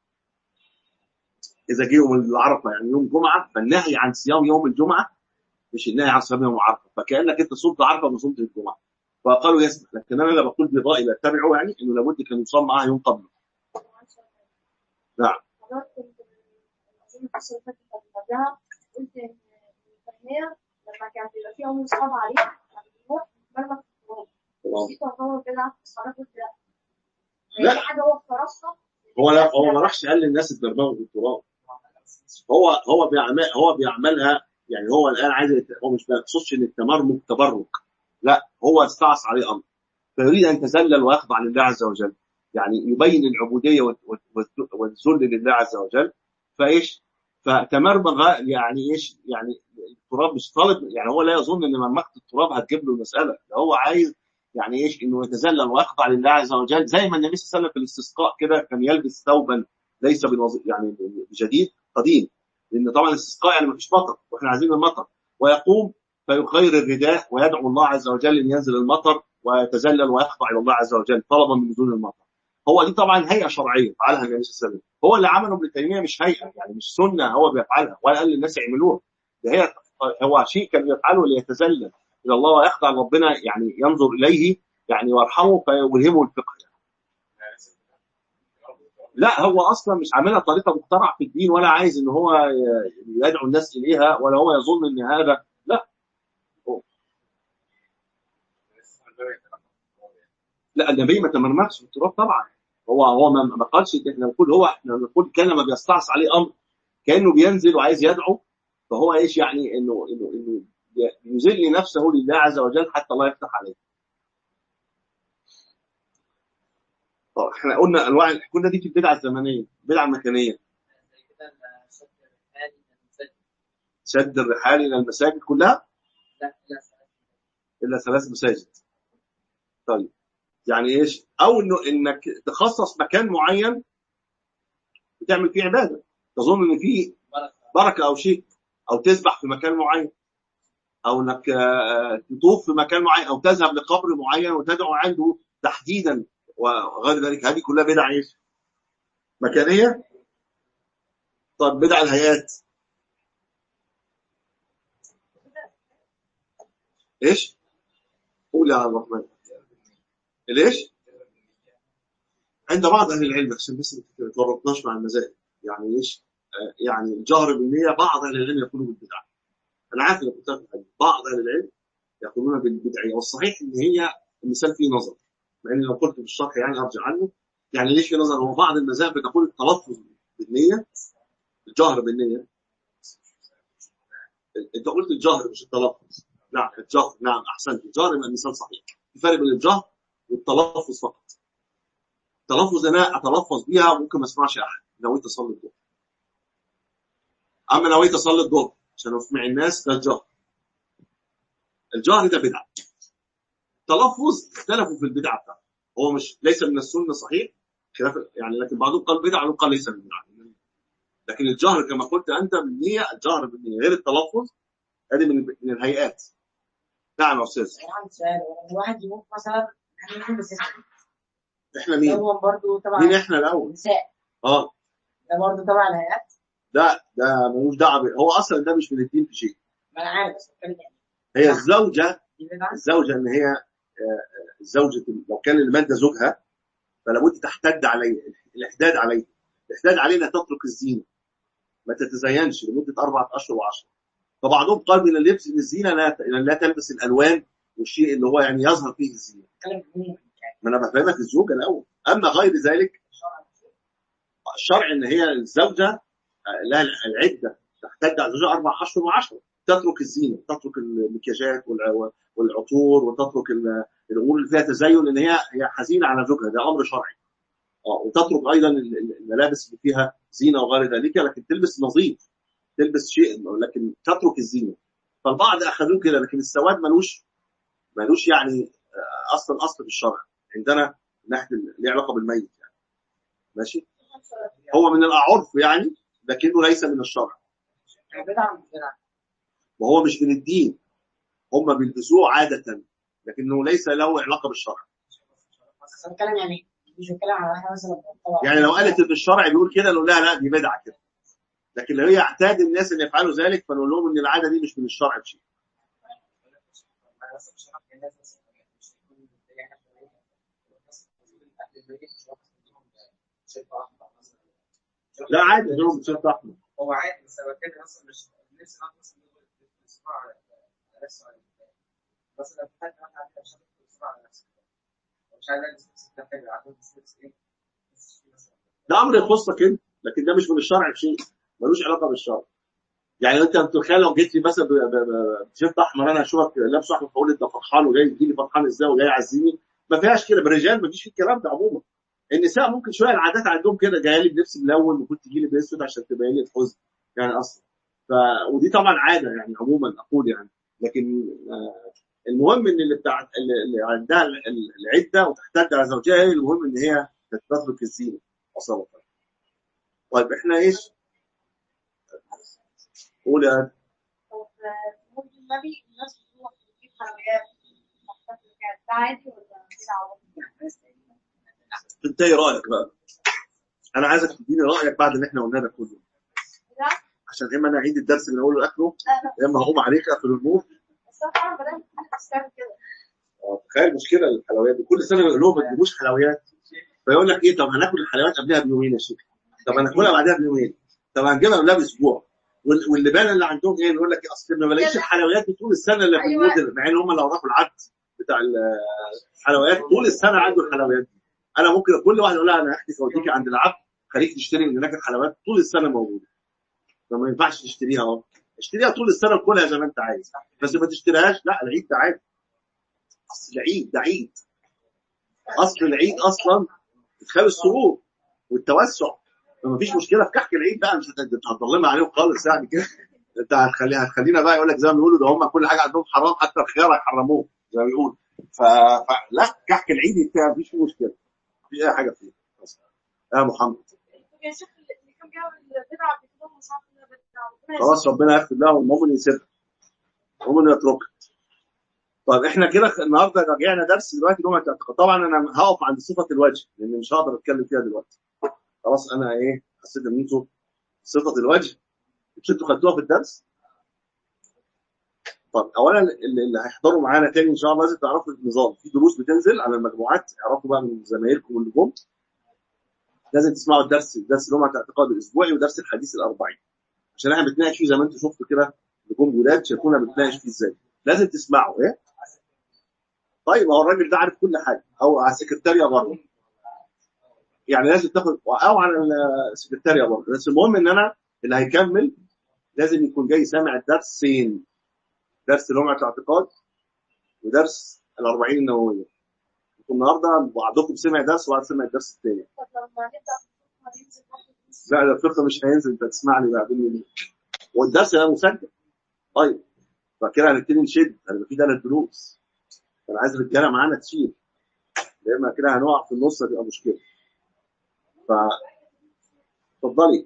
اذا جه يوم العرفه يعني يوم جمعه فالنهي عن صيام يوم الجمعه مش النهي عن صيام يوم عرفه فكانك انت صمت عرفه ما صمت الجمعه فقالوا يسمح لكن انا لا بقول برأيي بتبعه يعني انه لابد كان يصام معاه يوم قبله نعم حضرتك كنت اظن القصه اللي فاتت اللي قبلها قلت ان الفهميه لما كان بيبقى في عمر صعب عليه كان بيروح يتمرمط في التراب طبعا. دي تعتبر بدعه حضرتك قلت لا لا. دي حاجه هو افترضها هو لا هو ما راحش قال للناس اتدربوا في التراب هو هو بيعمل هو بيعملها يعني هو الان عايز يت- هو مش بيقصدش ان التمرمك تبرك لا هو استعصى عليه امر فيريد ان يتذلل ويخضع لله عز وجل يعني يبين العبوديه وال- وال- والذل لله عز وجل فايش فتمرمغ يعني ايش يعني التراب مش طالب يعني هو لا يظن ان مرمغه التراب هتجيب له المساله ده هو عايز يعني ايش انه يتذلل ويخضع لله عز وجل زي ما النبي صلى الله عليه وسلم في الاستسقاء كده كان يلبس ثوبا ليس بالوظ... يعني جديد قديم لان طبعا الاستسقاء يعني ما فيش مطر واحنا عايزين المطر ويقوم فيخير الرداء ويدعو الله عز وجل ان ينزل المطر ويتذلل ويخضع الى الله عز وجل طلبا من نزول المطر هو دي طبعا هيئه شرعيه فعلها النبي صلى الله عليه وسلم هو اللي عمله ابن تيميه مش هيئه يعني مش سنه هو بيفعلها ولا قال للناس يعملوها ده هي هو شيء كان يفعله ليتذلل الى الله ويخضع ربنا يعني ينظر اليه يعني ويرحمه فيلهمه الفقه لا هو اصلا مش عاملها طريقه مخترعه في الدين ولا عايز ان هو ي- يدعو الناس اليها ولا هو يظن ان هذا لا لا النبي ما تمرمغش في التراب طبعا هو هو ما ما قالش احنا نقول هو احنا نقول كان لما بيستعصي عليه امر كانه بينزل وعايز يدعو فهو ايش يعني انه انه انه يذل نفسه لله عز وجل حتى الله يفتح عليه. طب احنا قلنا انواع كنا دي في البدعه الزمنيه، البدعه المكانيه، زي كده الشد الرحالي المسجد شد الرحال الى المساجد كلها لا لا الا ثلاث مساجد. طيب يعني ايش؟ او انه انك تخصص مكان معين بتعمل فيه عباده، تظن ان فيه بركة بركه او شيء او تسبح في مكان معين او انك آه، تطوف في مكان معين او تذهب لقبر معين وتدعو عنده تحديدا وغير ذلك هذه كلها بدع ايش؟ مكانيه طب بدع الهيئات ايش؟ قول يا عبد الرحمن ليش؟ عند بعض اهل العلم عشان بس ما تورطناش مع المذاهب يعني ايش؟ آه، يعني الجهر بالنية بعض اهل العلم يقولوا بالبدع انا عارف انك كنت في الحديث بعض اهل العلم يقولون بالبدعيه والصحيح ان هي المثال فيه نظر مع اني لو قلت في الشرح يعني ارجع عنه يعني ليش في نظر هو بعض المذاهب بتقول التلفظ بالنية الجهر بالنية انت قلت الجهر مش التلفظ نعم الجهر نعم احسنت الجهر يبقى المثال صحيح في فرق بين الجهر والتلفظ فقط التلفظ انا اتلفظ بيها ممكن ما اسمعش احد نويت اصلي الظهر اما نويت اصلي الظهر عشان اسمع الناس ده الجهر الجهر ده بدعه تلفظ اختلفوا في البدعه بتاعته هو مش ليس من السنه صحيح خلاف يعني لكن بعضهم قال بدعه وقال ليس من بدعه لكن الجهر كما قلت انت بالنية الجهر بالنية غير التلفظ هذه من من الهيئات نعم يا استاذ انا عندي سؤال لما الواحد يموت مثلا احنا نلبس اسود احنا مين؟ هو برضه تبع مين احنا الاول؟ النساء اه ده برضه تبع الهيئات ده ده ملوش دعوه ب- هو اصلا ده مش من الدين في شيء ما انا عارف بس بتكلم يعني هي الزوجه دي بدعة الزوجه ان هي آه، آه، زوجة لو كان المادة زوجها فلا بد تحتد عليه الاحداد عليه الاحداد عليه انها تترك الزينه ما تتزينش لمده اربعه اشهر وعشرة فبعضهم قال من اللبس من الزينه لا لا تلبس الالوان والشيء اللي هو يعني يظهر فيه الزينه بتكلم في مين يعني ما انا بفهمك الزوجه الاول اما غير ذلك الشرع ان هي الزوجه آه، لها العده تحتد على زوجها اربع اشهر وعشرة تترك الزينه تترك المكياجات والع- والعطور وتترك ال- الامور اللي فيها تزين لان هي هي حزينه على زوجها ده امر شرعي اه وتترك ايضا ال- ال- الملابس اللي فيها زينه وغير ذلك لكن تلبس نظيف تلبس شيء لكن تترك الزينه فالبعض اخذوه كده لكن السواد ملوش ملوش يعني آه، اصل اصل في الشرع عندنا من ناحيه ال- ليه علاقه بالميت يعني ماشي هو من العرف يعني لكنه ليس من الشرع يعني بدعة مش بدعة وهو مش من الدين هم بيلبسوه عاده لكنه ليس له علاقه بالشرع بس انا بتكلم يعني مش بتكلم على واحد مثلا طبعا يعني لو قالت ان الشرع بيقول كده نقول لها لا دي بدعه كده لكن لو هي اعتاد الناس ان يفعلوا ذلك فنقول لهم ان العاده دي مش من الشرع بشيء انا بس مش عارف الناس بس مش يكون زي حاجه الناس اهل البيت مش واخد منهم شركه واحده مثلا لا عادي انهم بتشرط احمر هو عادي بس انا بتكلم مثلا مش نفسي نعرف مثلا تسمع على نفسه مثلا لو حد مثلا عندك شركه تسمع على نفسك مش عايز البس تحتاج عندهم بس ايه بس مثلا ده امر يخصك انت لكن ده مش من الشرع بشيء ملوش علاقه بالشرع يعني انت متخيل لو جيت لي مثلا ب- ب- ب- بتيشيرت احمر انا اشوفك لابس احمر فاقول انت فرحان وجاي تجي لي فرحان ازاي وجاي يعزيني ما فيهاش كده بالرجال ما فيش الكلام ده عموما النساء ممكن شويه العادات عندهم كده جايه لي بلبس ملون وكنت تجي لي باسود عشان تبين لي الحزن يعني اصلا ف ودي طبعا عاده يعني عموما اقول يعني لكن آه، المهم ان اللي بتاع اللي اللي عندها ال- ال- العده وتحتاج على زوجها هي المهم ان هي تترك الزينه اصلا طيب احنا ايش؟ قول يا طب في مولد النبي الناس بتروح تجيب حلويات تحتفل كده ده عادي ولا بدعة انت ايه رايك بقى؟ انا عايزك تديني رايك بعد اللي احنا قلناه ده كله لا عشان اما انا اعيد الدرس اللي اقوله لاخره لا يا اما هقوم عليك اقفل النور بس انا فعلا بدات استعمل كده اه تخيل مشكله الحلويات دي كل سنه يقول لهم ما تجيبوش حلويات فيقول لك ايه طب هناكل الحلويات قبلها بيومين يا شيخ طب هناكلها بعدها بيومين طب هنجيبها قبلها باسبوع وال- واللبان اللي عندهم ايه يقول لك اصل ما بلاقيش الحلويات دي طول السنه اللي في أيوة. المدن مع ان هم لو راحوا العد بتاع ال- الحلويات طول السنه عنده الحلويات دي انا ممكن كل واحد يقول لها انا هاخدك اوديكي عند العبد خليك تشتري من هناك الحلويات طول السنه موجوده فما ينفعش تشتريها اهو اشتريها طول السنه وكلها زي ما انت عايز بس ما تشتريهاش لا العيد ده عادي اصل العيد ده عيد اصل العيد اصلا ادخال السرور والتوسع فما فيش مشكله في كحك العيد بقى مش هت- انت هتظلمها عليهم خالص يعني كده انت هتخلي هتخلينا بقى يقول لك زي ما بيقولوا ده هم كل حاجه عندهم حرام حتى الخيار هيحرموه زي ما بيقولوا ف... فلا كحك العيد بتاع مفيش فيه مشكله مفيش اي حاجه فيه بس. يا محمد يا شيخ اللي كان بيعمل بدعة بيكتبهم مش عارف انها بدعة ربنا خلاص ربنا يغفر له والمؤمن يسيبها المؤمن يتركها طيب احنا كده النهارده رجعنا درس دلوقتي جمعه الاعتقاد طبعا انا هقف عند صفه الوجه لان مش هقدر اتكلم فيها دلوقتي خلاص انا ايه حسيت ان انتوا صفه الوجه مش انتوا خدتوها في الدرس طب اولا اللي اللي هيحضروا معانا تاني ان شاء الله لازم تعرفوا النظام في دروس بتنزل على المجموعات اعرفوا بقى من زمايلكم اللي جم لازم تسمعوا الدرس درس جمعه الاعتقاد الاسبوعي ودرس الحديث الاربعين عشان احنا بنتناقش فيه زي ما انتم شفتوا كده نجوم جداد شافونا بنتناقش فيه ازاي لازم تسمعوا ايه طيب هو الراجل ده عارف كل حاجه او على السكرتاريه برضه يعني لازم تاخد او على السكرتاريه برضه بس المهم ان انا اللي هيكمل لازم يكون جاي سامع الدرسين درس لمعة الاعتقاد ودرس الأربعين النووية انتوا النهارده بعضكم سمع درس وبعض سمع الدرس الثاني طب لما نبدا في الفقه هننزل واحد نص لا ده الفقه مش هينزل انت تسمعني بعدين مني والدرس ده مسجل طيب فكده هنبتدي نشد هيبقى في ثلاث دروس انا عايز الرجاله معانا تشيل يا اما كده هنقع في النص هتبقى مشكله ف اتفضلي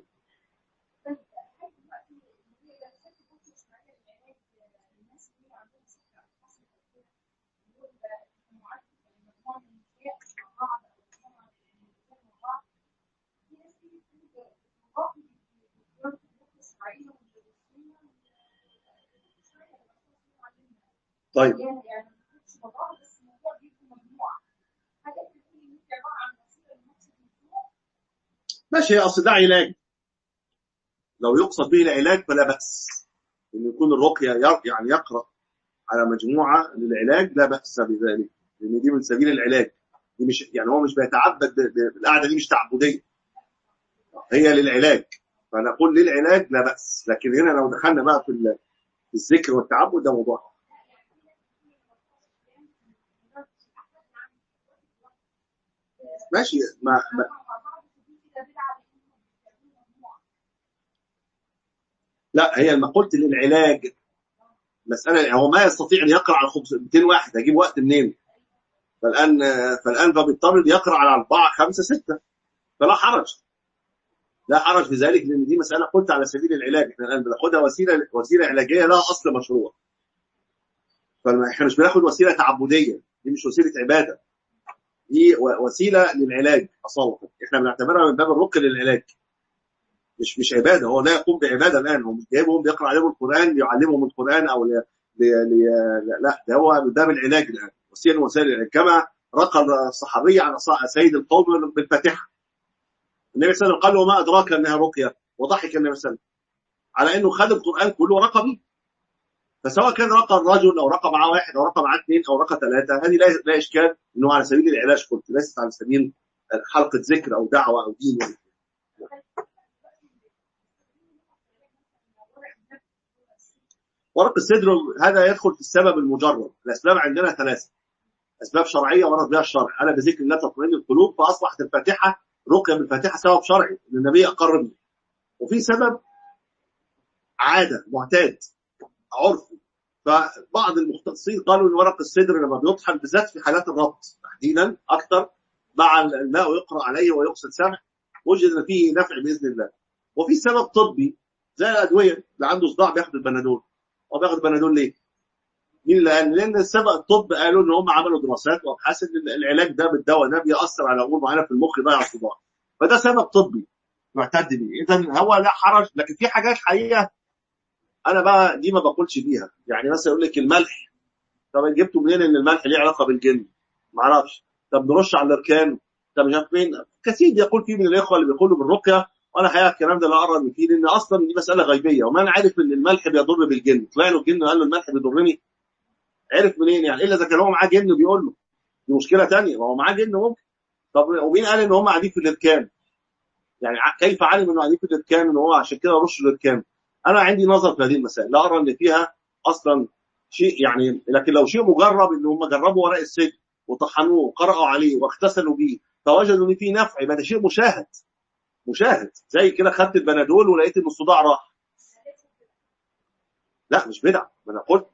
طيب ماشي اصل ده علاج لو يقصد به العلاج فلا باس ان يكون الرقيه ير- يعني يقرا على مجموعه للعلاج لا باس بذلك لان دي من سبيل العلاج دي مش يعني هو مش بيتعبد ب- ب- القعده دي مش تعبديه هي للعلاج فنقول للعلاج لا باس لكن هنا لو دخلنا بقى في ال- في الذكر والتعبد ده موضوع ماشي ما, ما لا هي لما قلت للعلاج مسألة هو ما يستطيع أن يقرأ على 500 200 واحد هيجيب وقت منين؟ فالآن فالآن فبيضطر يقرأ على أربعة خمسة ستة فلا حرج لا حرج في ذلك لأن دي مسألة قلت على سبيل العلاج احنا الآن بناخدها وسيلة وسيلة علاجية لها أصل مشروع فاحنا مش بناخد وسيلة تعبدية دي مش وسيلة عبادة دي و- وسيله للعلاج اصاله احنا بنعتبرها من باب الرقي للعلاج مش مش عباده هو لا يقوم بعباده الان هو مش جايبهم بيقرا عليهم القران يعلمهم القران او لي لي لي لا ده هو من باب العلاج الان وسيله من وسائل العلاج كما رقى الصحابي على ص- سيد القوم بالفاتحه النبي صلى الله عليه وسلم قال له ما ادراك انها رقيه وضحك النبي صلى الله عليه وسلم على انه خد القران كله ورقى به فسواء كان رقى الرجل او رقى معاه واحد او رقى معاه اثنين او رقى ثلاثه هذه لا لا اشكال انه على سبيل العلاج قلت ليست على سبيل حلقه ذكر او دعوه او دين ولا ورق الصدر هذا يدخل في السبب المجرد الاسباب عندنا ثلاثه اسباب شرعيه ورد بها الشرع انا بذكر الله تطمئن القلوب فاصبحت الفاتحه رقيه بالفاتحه سبب شرعي ان النبي اقر به وفي سبب عاده معتاد عرفي فبعض المختصين قالوا ان ورق الصدر لما بيطحن بالذات في حالات الربط تحديدا اكثر مع الماء يقرا عليه ويغسل سمع وجد ان فيه نفع باذن الله وفي سبب طبي زي الادويه اللي عنده صداع بياخد البنادول هو بياخد البنادول ليه؟ مين اللي قال؟ لان السبب الطب قالوا ان هم عملوا دراسات وابحاث ان العلاج ده بالدواء ده بيأثر على امور معينه في المخ يضيع الصداع فده سبب طبي معتد به اذا هو لا حرج لكن في حاجات حقيقه انا بقى دي ما بقولش بيها يعني مثلا يقول لك الملح طب جبتوا منين ان الملح ليه علاقه بالجن؟ ما اعرفش طب نرش على الاركان طب مش عارف فين كثير يقول فيه من الاخوه اللي بيقولوا بالرقيه وانا حقيقه الكلام ده لا ارى ان فيه لان اصلا دي مساله غيبيه وما عارف ان الملح بيضر بالجن طلع له الجن قال له الملح بيضرني عرف منين يعني الا اذا كان هو معاه جن بيقول له دي مشكله ثانيه ما هو معاه جن ممكن طب ومين قال ان هم قاعدين في الاركان؟ يعني ع- كيف علم انه قاعدين في الاركان ان هو عشان كده رش الاركان؟ انا عندي نظر في هذه المسائل لا ارى ان فيها اصلا شيء يعني لكن لو شيء مجرب ان هم جربوا ورق السجن وطحنوه وقرأوا عليه واغتسلوا به فوجدوا ان فيه نفع يبقى ده شيء مشاهد مشاهد زي كده خدت البنادول ولقيت ان الصداع راح لا مش بدعه ما انا قلت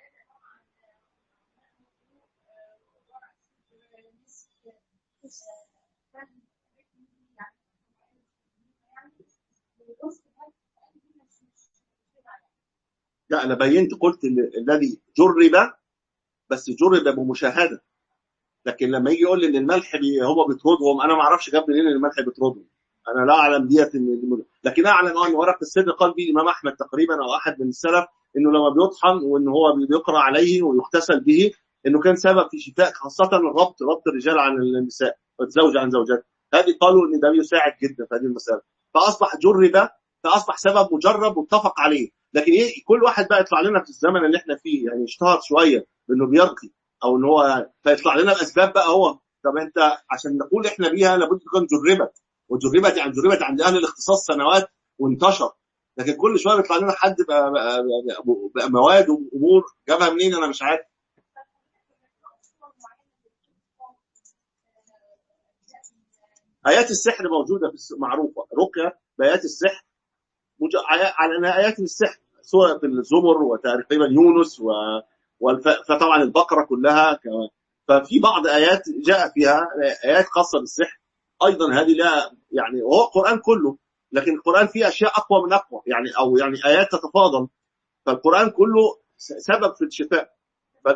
لا انا بينت قلت ال- الذي جرب بس جرب بمشاهده لكن لما يجي يقول لي ان الملح بي هو بيطردهم انا ما اعرفش جاب منين ان الملح بيطردهم انا لا اعلم ديت ان دي- لكن اعلم ان ورق الصدر قال به الامام احمد تقريبا او احد من السلف انه لما بيطحن وان هو بيقرا عليه ويغتسل به انه كان سبب في شفاء خاصه الربط ربط الرجال عن النساء والزوج عن زوجته هذه قالوا ان ده بيساعد جدا في هذه المساله فاصبح جرب فاصبح سبب مجرب متفق عليه لكن إيه كل واحد بقى يطلع لنا في الزمن اللي احنا فيه يعني اشتهر شويه بانه بيرقي او ان هو فيطلع لنا الاسباب بقى هو طب انت عشان نقول احنا بيها لابد تكون جربت وجربت يعني جربت عند اهل الاختصاص سنوات وانتشر لكن كل شويه بيطلع لنا حد بقى, بقى, بقى, بقى مواد وامور جابها منين انا مش عارف ايات السحر موجوده في الس- معروفه رقيه بايات السحر مج... آيات- على ايات السحر سوره الزمر وتقريبا يونس و... والف... فطبعا البقره كلها ك... ففي بعض ايات جاء فيها ايات خاصه بالسحر ايضا هذه لا يعني هو القران كله لكن القران فيه اشياء اقوى من اقوى يعني او يعني ايات تتفاضل فالقران كله س- سبب في الشفاء ف...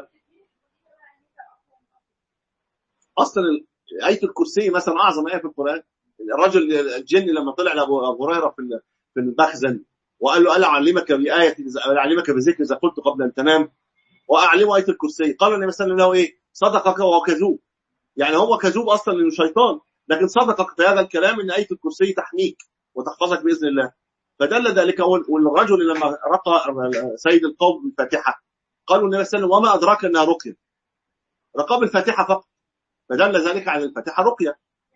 اصلا ال- ايه الكرسي مثلا اعظم ايه في القران الرجل الجن لما طلع لابو أبو هريره في ال- في المخزن وقال له الا اعلمك بايه إذا- اعلمك بذكر اذا قلت قبل ان تنام واعلمه ايه الكرسي قال النبي صلى الله عليه وسلم له ايه صدقك وهو كذوب يعني هو كذوب اصلا لانه شيطان لكن صدقك في هذا الكلام ان ايه الكرسي تحميك وتحفظك باذن الله فدل ذلك وال- والرجل لما رقى سيد القوم بالفاتحه قالوا النبي صلى الله عليه وسلم وما ادراك انها رقيه رقى بالفاتحه فقط فدل ذلك على الفاتحه رقيه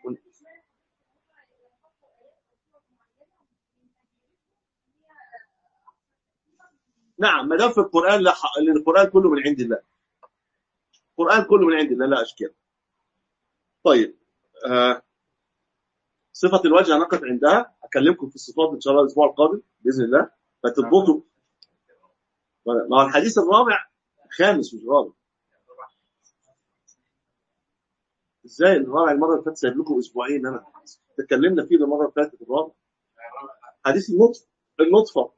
نعم ما دام في القران لا ح- لان القران كله من عند الله القران كله من عند الله لا اشكال طيب آه صفه الوجه نقف عندها اكلمكم في الصفات ان شاء الله الاسبوع القادم باذن الله فتضبطوا ما هو الحديث الرابع خامس مش رابع ازاي الرابع المره اللي فاتت سايب لكم اسبوعين انا تكلمنا فيه المره اللي فاتت الرابع حديث النطف النطفه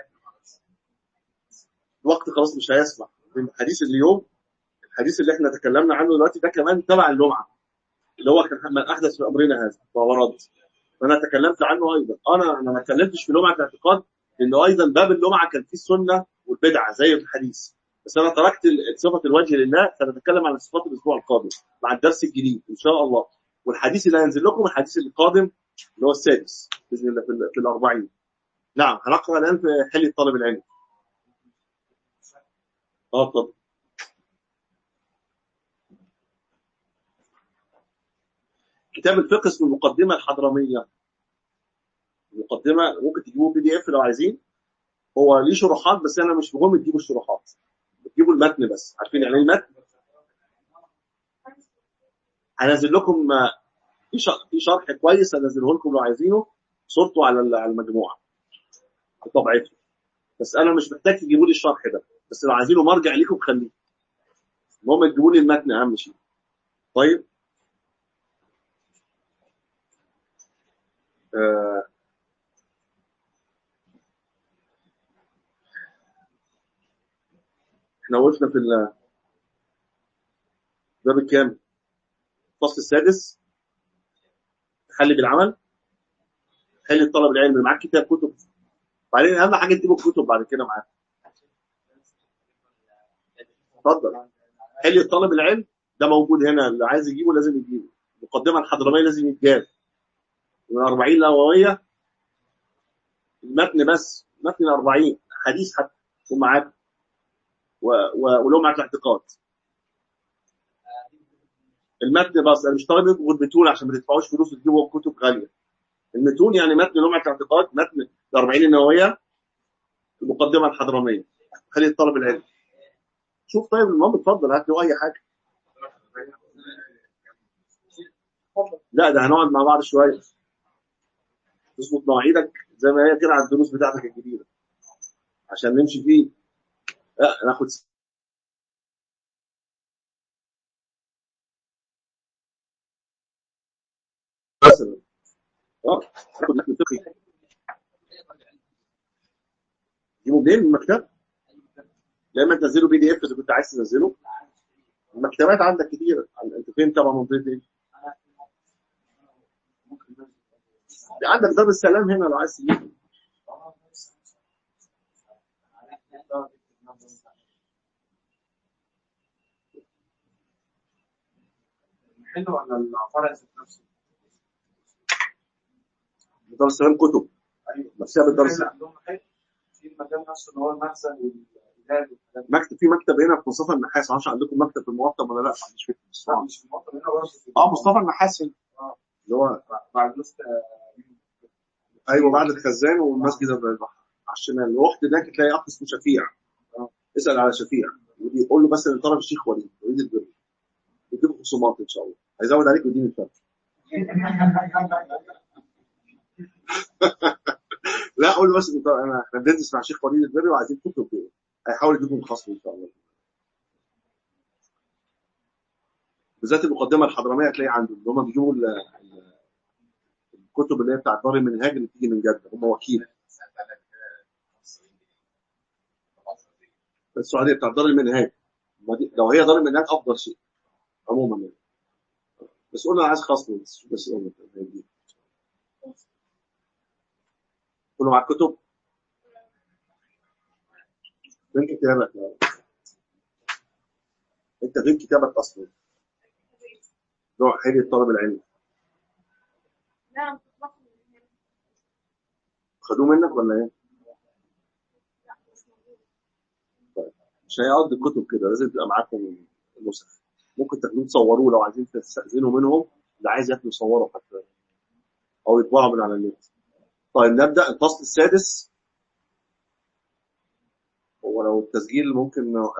الوقت خلاص مش هيسمح من حديث اليوم الحديث اللي احنا تكلمنا عنه دلوقتي ده كمان تبع اللمعه اللي هو كان من احدث في امرنا هذا فهو رد فانا تكلمت عنه ايضا انا انا ما اتكلمتش في لمعه الاعتقاد لانه ايضا باب اللمعه كان فيه السنه والبدعه زي في الحديث بس انا تركت ال- صفه الوجه لله سنتكلم عن صفات الاسبوع القادم مع الدرس الجديد ان شاء الله والحديث اللي هينزل لكم الحديث القادم اللي هو السادس باذن الله في, ال- في الاربعين نعم هنقرا الان في حليه طالب العلم اه اتفضل كتاب الفقه اسمه المقدمه الحضرميه المقدمه ممكن تجيبوه بي دي اف لو عايزين هو ليه شروحات بس انا مش مهم تجيبوا الشروحات تجيبوا المتن بس عارفين يعني ايه المتن هنزل لكم آه، في شرح في شرح كويس هنزله لكم لو عايزينه صورته على ال- على المجموعه بطبعته بس انا مش محتاج تجيبوا لي الشرح ده بس لو عايزينه مرجع ليكم خليه المهم تجيبوا لي المتن اهم شيء طيب آه احنا وقفنا في ال- الباب الكام؟ الفصل السادس حل بالعمل حل الطلب العلمي معاك كتاب كتب بعدين اهم حاجه تجيبوا الكتب بعد كده معاك اتفضل حل الطلب العلم ده موجود هنا اللي عايز يجيبه لازم يجيبه المقدمه الحضرميه لازم يتجاب من 40 نوويه المتن بس متن 40 حديث حتى يكون معاك و- و- ولمعه الاعتقاد المتن بس انا مش طالب منكم غير متون عشان ما تدفعوش فلوس وتجيبوا كتب غاليه المتون يعني متن لمعه الاعتقاد متن ال 40 النوويه المقدمه الحضرميه خلي الطلب العلمي شوف طيب المهم اتفضل هات له اي حاجه لا ده هنقعد مع بعض شويه تظبط مواعيدك زي ما هي كده على الدروس بتاعتك الجديده عشان نمشي فيه لا ناخد مثلا اه ناخد متن فقهي جيبه منين من المكتب يا اما تنزله بي دي اف اذا كنت عايز تنزله المكتبات عندك كتير انت فين تبع منطقه ايه؟ عندك دار السلام هنا لو عايز تجيبه حلو ولا الفرع ذات نفسه؟ دار السلام كتب ايوه نفسها بالدار اللي السلام عندهم حلو في المكان نفسه اللي هو المخزن والإداري والكلام ده. مكتب في مكتب هنا في مصطفى النحاس معرفش عندكم مكتب في المقطم ولا لا ما عنديش فكره لا مش في المطر هنا برضه في- اه مصطفى النحاس هنا آه. اللي هو بعد نص ايوه بعد الخزان والمسجد البحر على الشمال رحت هناك تلاقي اخ اسمه شفيع اسال على شفيع ويقول له بس ان طلب الشيخ وليد وليد البر يديك خصومات ان شاء الله هيزود عليك ويديني الفرق لا اقول له بس إن طبعاً انا احنا بندرس مع الشيخ وليد البر وعايزين كتب كده هيحاول يجيبهم خصم ان شاء الله بالذات المقدمه الحضرميه هتلاقي عنده اللي هم بيجيبوا ال- ال- الكتب اللي هي بتاعت دار المنهاج اللي بتيجي من جده هم وكيل السعوديه بتاعت دار المنهاج ما دي- لو هي دار المنهاج افضل شيء عموما يعني بس قلنا عايز خصم بس بس قلنا هيجيب. كله مع الكتب فين كتابك يا رب؟ انت فين كتابك اصلا نوع حلي الطلب العلمي نعم تطلق من هنا. خدوه منك ولا ايه؟ لا مش موجود مش هيقضي الكتب كده لازم تبقى معاكم النسخ ممكن تاخدوه تصوروه لو عايزين تستأذنوا منهم اللي عايز ياخده يصوره حتى او يطبعه من على النت طيب نبدأ الفصل السادس هو لو التسجيل ممكن